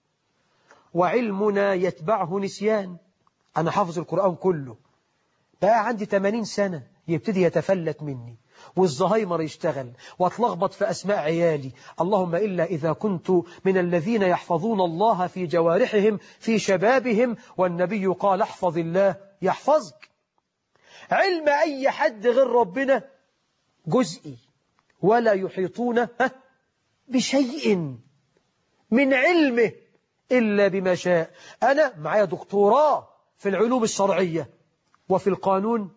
وعلمنا يتبعه نسيان أنا حافظ القرآن كله بقى عندي 80 سنة يبتدي يتفلت مني والزهايمر يشتغل واتلخبط في أسماء عيالي اللهم إلا إذا كنت من الذين يحفظون الله في جوارحهم في شبابهم والنبي قال احفظ الله يحفظك علم أي حد غير ربنا جزئي ولا يحيطون بشيء من علمه إلا بما شاء أنا معايا دكتوراه في العلوم الشرعية وفي القانون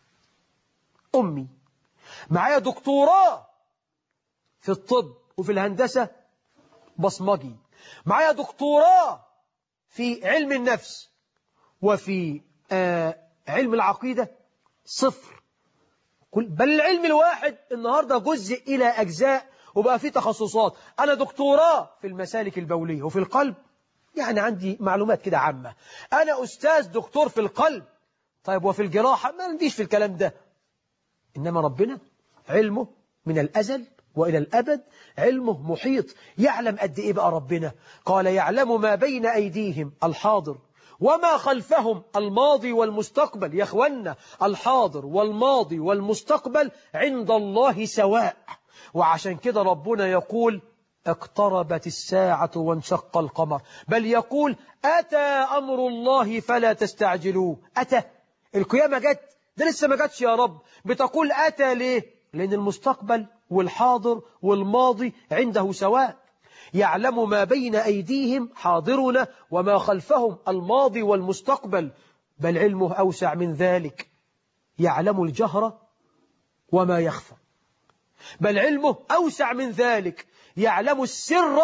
أمي معايا دكتوراه في الطب وفي الهندسة بصمجي معايا دكتوراه في علم النفس وفي آه علم العقيدة صفر بل العلم الواحد النهاردة جزء إلى أجزاء وبقى فيه تخصصات أنا دكتوراه في المسالك البولية وفي القلب يعني عندي معلومات كده عامة أنا أستاذ دكتور في القلب طيب وفي الجراحة ما عنديش في الكلام ده إنما ربنا علمه من الأزل وإلى الأبد علمه محيط يعلم قد إيه بقى ربنا قال يعلم ما بين أيديهم الحاضر وما خلفهم الماضي والمستقبل يا أخوانا الحاضر والماضي والمستقبل عند الله سواء وعشان كده ربنا يقول اقتربت الساعة وانشق القمر بل يقول أتى أمر الله فلا تستعجلوه أتى القيامة جت ده لسه ما جاتش يا رب بتقول أتى ليه لأن المستقبل والحاضر والماضي عنده سواء يعلم ما بين أيديهم حاضرنا وما خلفهم الماضي والمستقبل بل علمه أوسع من ذلك يعلم الجهر وما يخفى بل علمه أوسع من ذلك يعلم السر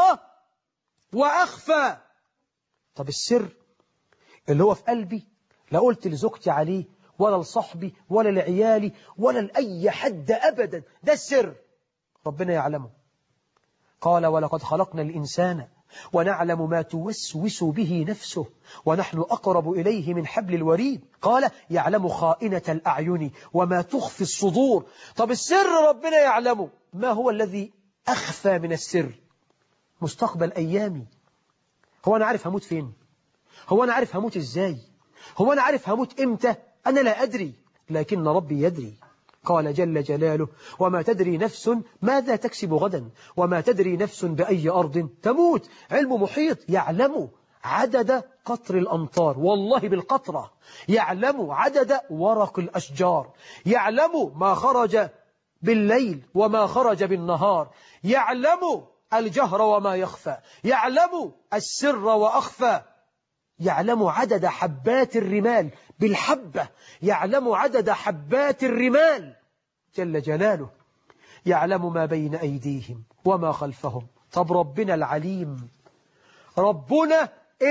وأخفى طب السر اللي هو في قلبي لا قلت لزوجتي عليه ولا لصحبي ولا لعيالي ولا لأي حد أبدا ده السر ربنا يعلمه قال ولقد خلقنا الإنسان ونعلم ما توسوس به نفسه ونحن أقرب إليه من حبل الوريد قال يعلم خائنة الأعين وما تخفي الصدور طب السر ربنا يعلمه ما هو الذي أخفى من السر مستقبل أيامي هو أنا عارف هموت فين هو أنا عارف هموت إزاي هو أنا عارف هموت إمتى أنا لا أدري لكن ربي يدري قال جل جلاله وما تدري نفس ماذا تكسب غدا وما تدري نفس بأي أرض تموت علم محيط يعلم عدد قطر الأمطار والله بالقطرة يعلم عدد ورق الأشجار يعلم ما خرج بالليل وما خرج بالنهار يعلم الجهر وما يخفى يعلم السر وأخفى يعلم عدد حبات الرمال بالحبة يعلم عدد حبات الرمال جل جلاله يعلم ما بين أيديهم وما خلفهم طب ربنا العليم ربنا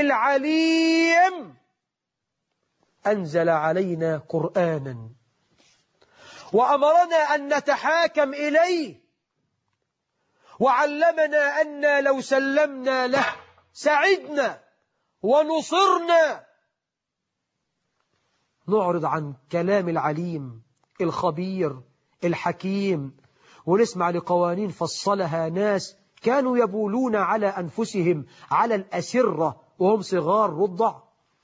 العليم أنزل علينا قرآنا وأمرنا أن نتحاكم إليه وعلمنا أن لو سلمنا له سعدنا ونصرنا نعرض عن كلام العليم الخبير الحكيم ونسمع لقوانين فصلها ناس كانوا يبولون على أنفسهم على الأسرة وهم صغار رضع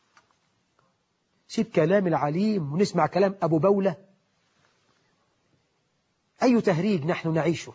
سيب كلام العليم ونسمع كلام أبو بولة أي تهريج نحن نعيشه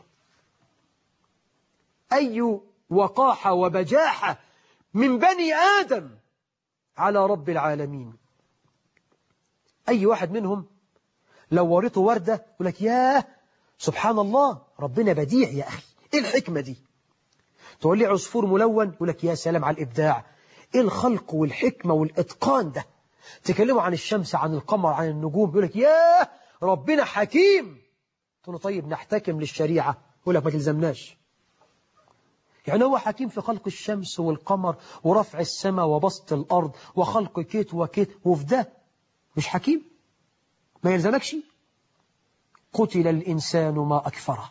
أي وقاحة وبجاحة من بني آدم على رب العالمين أي واحد منهم لو وريته وردة يقول لك ياه سبحان الله ربنا بديع يا أخي إيه الحكمة دي تقول لي عصفور ملون يقول لك يا سلام على الإبداع إيه الخلق والحكمة والإتقان ده تكلموا عن الشمس عن القمر عن النجوم يقول لك يا ربنا حكيم تقول له طيب نحتكم للشريعة يقول لك ما تلزمناش يعني هو حكيم في خلق الشمس والقمر ورفع السماء وبسط الأرض وخلق كيت وكيت وفي ده مش حكيم ما يلزمكش قتل الإنسان ما أكفره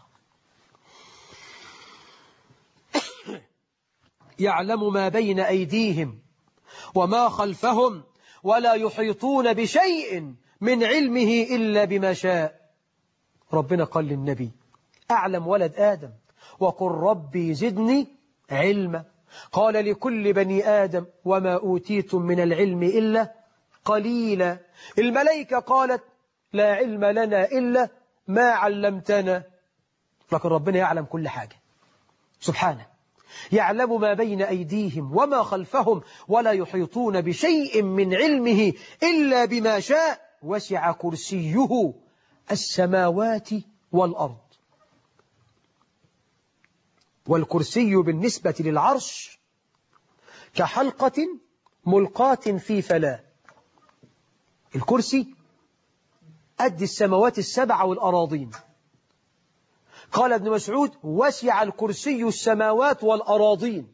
يعلم ما بين أيديهم وما خلفهم ولا يحيطون بشيء من علمه إلا بما شاء ربنا قال للنبي أعلم ولد آدم وقل ربي زدني علما قال لكل بني آدم وما أوتيتم من العلم إلا قليلا الملائكة قالت لا علم لنا إلا ما علمتنا لكن ربنا يعلم كل حاجة سبحانه يعلم ما بين أيديهم وما خلفهم ولا يحيطون بشيء من علمه إلا بما شاء وسع كرسيه السماوات والأرض والكرسي بالنسبة للعرش كحلقة ملقاة في فلاة الكرسي قد السماوات السبع والأراضين قال ابن مسعود وسع الكرسي السماوات والأراضين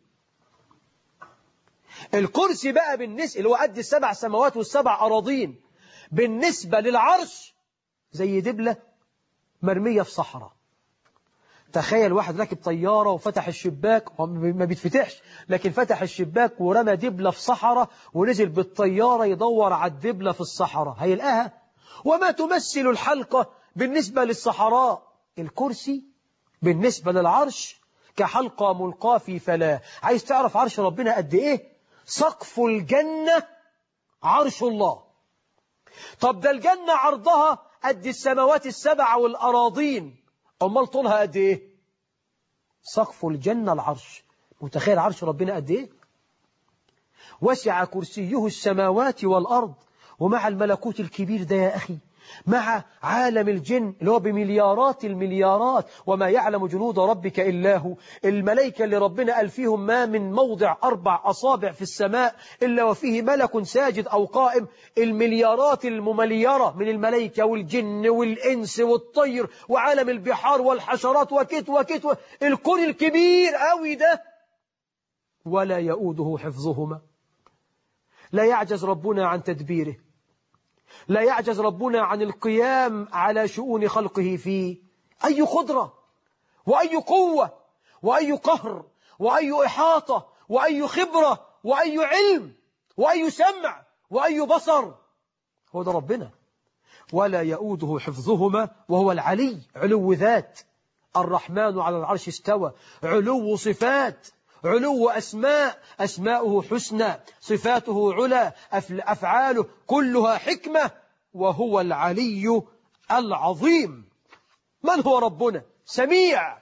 الكرسي بقى بالنسبة اللي هو قد السبع سماوات والسبع أراضين بالنسبة للعرش زي دبلة مرمية في صحراء تخيل واحد راكب طيارة وفتح الشباك ما بيتفتحش لكن فتح الشباك ورمى دبلة في صحراء ونزل بالطيارة يدور على الدبلة في الصحراء هيلقاها وما تمثل الحلقة بالنسبة للصحراء الكرسي بالنسبة للعرش كحلقة ملقاة في فلاة عايز تعرف عرش ربنا قد ايه سقف الجنة عرش الله طب ده الجنة عرضها قد السماوات السبع والأراضين أمال طولها قد إيه سقف الجنة العرش متخيل عرش ربنا قد إيه وسع كرسيه السماوات والأرض ومع الملكوت الكبير ده يا أخي مع عالم الجن اللي هو بمليارات المليارات وما يعلم جنود ربك إلا هو الملائكة اللي ربنا قال فيهم ما من موضع أربع أصابع في السماء إلا وفيه ملك ساجد أو قائم المليارات الممليرة من الملائكة والجن والإنس والطير وعالم البحار والحشرات وكت وكت و... الكون الكبير قوي ده ولا يؤوده حفظهما لا يعجز ربنا عن تدبيره لا يعجز ربنا عن القيام على شؤون خلقه فيه أي قدرة وأي قوة وأي قهر وأي إحاطة وأي خبرة وأي علم وأي سمع وأي بصر هو ده ربنا ولا يؤوده حفظهما وهو العلي علو ذات الرحمن على العرش استوى علو صفات علو أسماء أسماؤه حسنى صفاته علا أفعاله كلها حكمة وهو العلي العظيم من هو ربنا سميع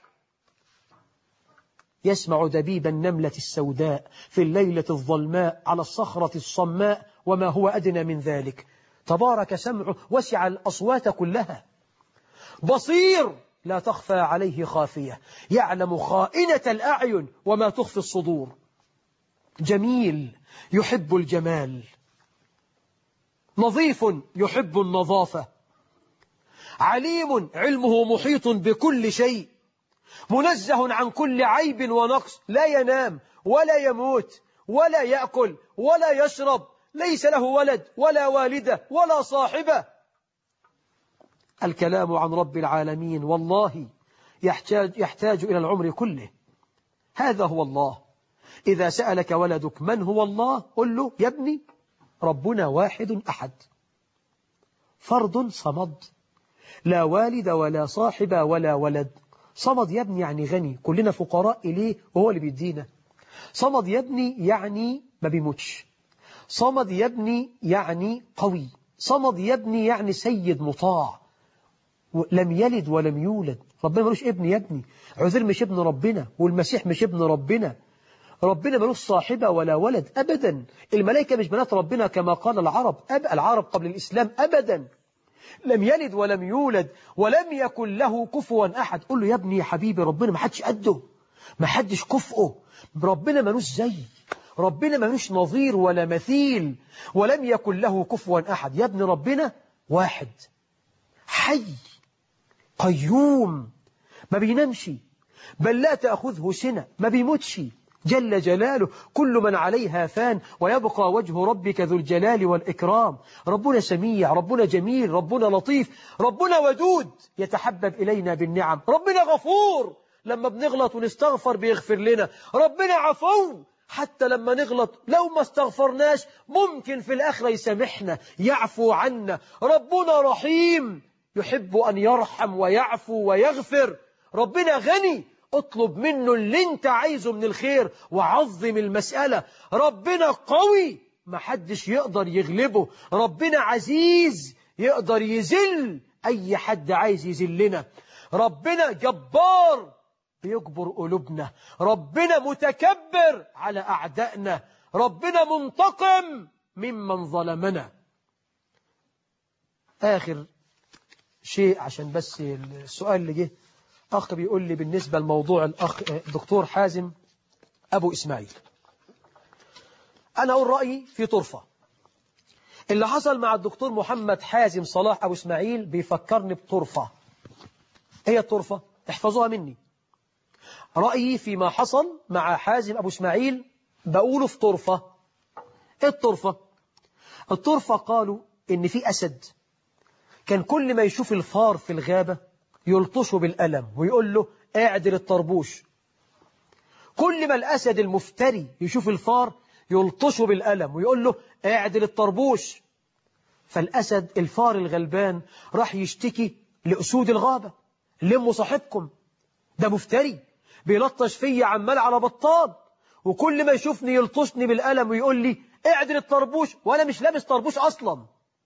يسمع دبيب النملة السوداء في الليلة الظلماء على الصخرة الصماء وما هو أدنى من ذلك تبارك سمعه وسع الأصوات كلها بصير لا تخفى عليه خافية يعلم خائنة الأعين وما تخفي الصدور جميل يحب الجمال نظيف يحب النظافة عليم علمه محيط بكل شيء منزه عن كل عيب ونقص لا ينام ولا يموت ولا يأكل ولا يشرب ليس له ولد ولا والدة ولا صاحبة الكلام عن رب العالمين والله يحتاج, يحتاج إلى العمر كله هذا هو الله إذا سألك ولدك من هو الله قل له يا ابني ربنا واحد أحد فرد صمد لا والد ولا صاحب ولا ولد صمد يا ابني يعني غني كلنا فقراء إليه وهو اللي بيدينا صمد يا ابني يعني ما بيموتش صمد يا ابني يعني قوي صمد يا ابني يعني سيد مطاع لم يلد ولم يولد ربنا ملوش ابن يا ابني عزير مش ابن ربنا والمسيح مش ابن ربنا ربنا ملوش صاحبة ولا ولد أبدا الملائكة مش بنات ربنا كما قال العرب أب العرب قبل الإسلام أبدا لم يلد ولم يولد ولم يكن له كفوا أحد قل له يا ابني يا حبيبي ربنا ما حدش قده ما حدش كفؤه ربنا ملوش زي ربنا ملوش نظير ولا مثيل ولم يكن له كفوا أحد يا ابن ربنا واحد حي قيوم ما بينامش بل لا تأخذه سنة ما بيموتش جل جلاله كل من عليها فان ويبقى وجه ربك ذو الجلال والإكرام ربنا سميع ربنا جميل ربنا لطيف ربنا ودود يتحبب إلينا بالنعم ربنا غفور لما بنغلط ونستغفر بيغفر لنا ربنا عفو حتى لما نغلط لو ما استغفرناش ممكن في الآخرة يسامحنا يعفو عنا ربنا رحيم يحب أن يرحم ويعفو ويغفر ربنا غني اطلب منه اللي انت عايزه من الخير وعظم المسألة ربنا قوي ما حدش يقدر يغلبه ربنا عزيز يقدر يذل أي حد عايز يذلنا ربنا جبار بيجبر قلوبنا ربنا متكبر على أعدائنا ربنا منتقم ممن ظلمنا آخر شيء عشان بس السؤال اللي جه أخ بيقول لي بالنسبة لموضوع الأخ دكتور حازم أبو إسماعيل أنا أقول رأيي في طرفة اللي حصل مع الدكتور محمد حازم صلاح أبو إسماعيل بيفكرني بطرفة هي الطرفة احفظوها مني رأيي فيما حصل مع حازم أبو إسماعيل بقوله في طرفة إيه الطرفة الطرفة قالوا إن في أسد كان كل ما يشوف الفار في الغابة يلطشه بالألم ويقول له اعدل الطربوش كل ما الأسد المفتري يشوف الفار يلطشه بالألم ويقول له اعدل الطربوش فالأسد الفار الغلبان راح يشتكي لأسود الغابة لموا صاحبكم ده مفتري بيلطش فيا عمال على بطال وكل ما يشوفني يلطشني بالألم ويقول لي اعدل الطربوش وأنا مش لابس طربوش أصلا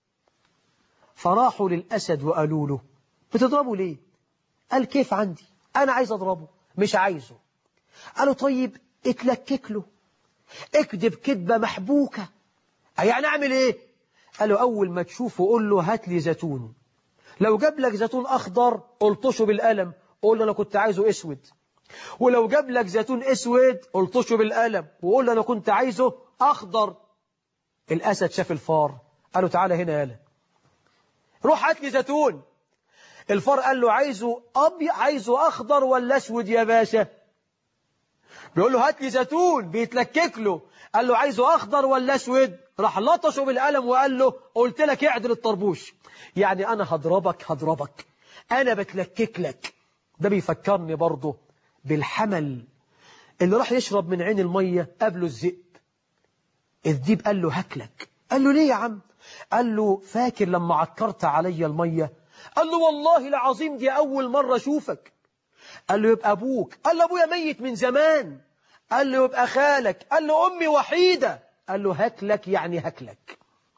فراحوا للأسد وقالوا له بتضربه ليه قال كيف عندي أنا عايز أضربه مش عايزه قالوا طيب اتلكك له اكذب كذبة محبوكة يعني أعمل إيه قالوا أول ما تشوفه قول له هات لي زيتون لو جاب لك زيتون أخضر قلطشه بالقلم قول له أنا كنت عايزه أسود ولو جاب لك زيتون أسود قلطشه بالقلم وقول له أنا كنت عايزه أخضر الأسد شاف الفار قالوا تعالى هنا يالا روح هات لي زيتون الفار قال له عايزه أبيض عايزه أخضر ولا أسود يا باشا بيقول له هات لي زيتون بيتلكك له قال له عايزه أخضر ولا أسود راح لطشه بالقلم وقال له قلت لك اعدل الطربوش يعني أنا هضربك هضربك أنا بتلكك لك ده بيفكرني برضه بالحمل اللي راح يشرب من عين المية قبله الذئب الذئب قال له هكلك قال له ليه يا عم قال له فاكر لما عكرت علي المية قال له والله العظيم دي أول مرة أشوفك قال له يبقى أبوك قال له أبويا ميت من زمان قال له يبقى خالك قال له أمي وحيدة قال له هكلك يعني هكلك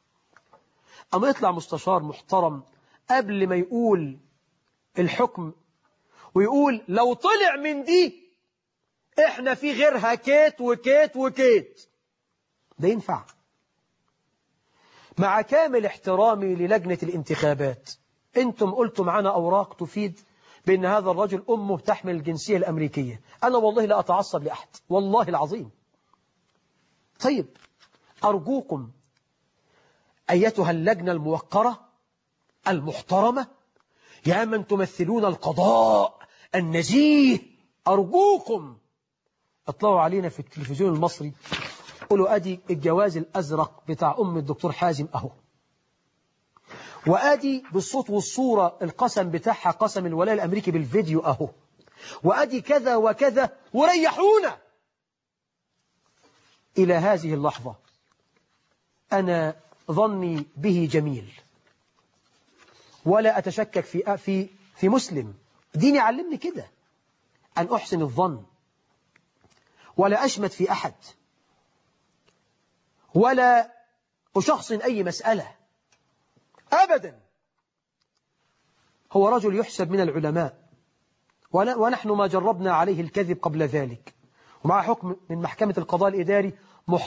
أما يطلع مستشار محترم قبل ما يقول الحكم ويقول لو طلع من دي احنا في غيرها كيت وكيت وكيت ده ينفع مع كامل احترامي للجنة الانتخابات انتم قلتم معنا أوراق تفيد بأن هذا الرجل أمه تحمل الجنسية الأمريكية أنا والله لا أتعصب لأحد والله العظيم طيب أرجوكم أيتها اللجنة الموقرة المحترمة يا من تمثلون القضاء النزيه أرجوكم اطلعوا علينا في التلفزيون المصري قولوا أدي الجواز الأزرق بتاع أم الدكتور حازم أهو وأدي بالصوت والصورة القسم بتاعها قسم الولاء الأمريكي بالفيديو أهو وأدي كذا وكذا وريحونا إلى هذه اللحظة أنا ظني به جميل ولا أتشكك في في في مسلم ديني علمني كده أن أحسن الظن ولا أشمت في أحد ولا أشخصن أي مسألة أبدا هو رجل يحسب من العلماء ونحن ما جربنا عليه الكذب قبل ذلك ومع حكم من محكمة القضاء الإداري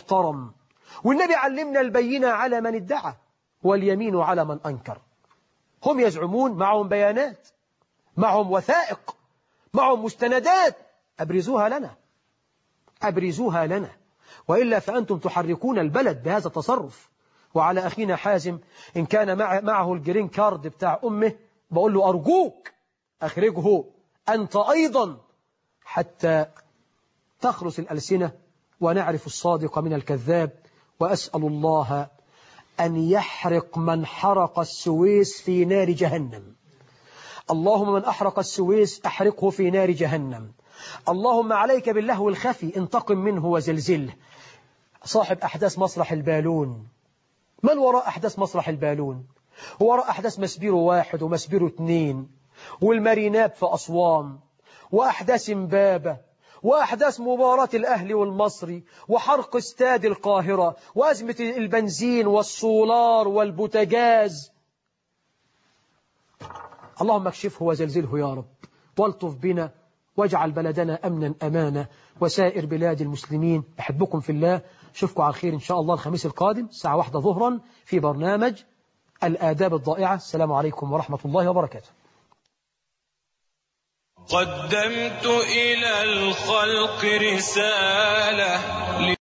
محترم والنبي علمنا البينة على من ادعى واليمين على من أنكر هم يزعمون معهم بيانات معهم وثائق معهم مستندات أبرزوها لنا أبرزوها لنا وإلا فأنتم تحركون البلد بهذا التصرف وعلى أخينا حازم إن كان مع معه الجرين كارد بتاع أمه بقول له أرجوك أخرجه أنت أيضا حتى تخلص الألسنة ونعرف الصادق من الكذاب وأسأل الله أن يحرق من حرق السويس في نار جهنم اللهم من أحرق السويس أحرقه في نار جهنم اللهم عليك باللهو الخفي انتقم منه وزلزله صاحب أحداث مسرح البالون من وراء أحداث مسرح البالون وراء أحداث مسبيرو واحد ومسبيرو اثنين والماريناب في أسوان وأحداث امبابة وأحداث مباراة الأهلي والمصري وحرق استاد القاهرة وأزمة البنزين والسولار والبوتاجاز اللهم اكشفه وزلزله يا رب والطف بنا واجعل بلدنا أمنا أمانا وسائر بلاد المسلمين أحبكم في الله أشوفكم على خير إن شاء الله الخميس القادم الساعة واحدة ظهرا في برنامج الآداب الضائعة السلام عليكم ورحمة الله وبركاته قدمت إلى الخلق رسالة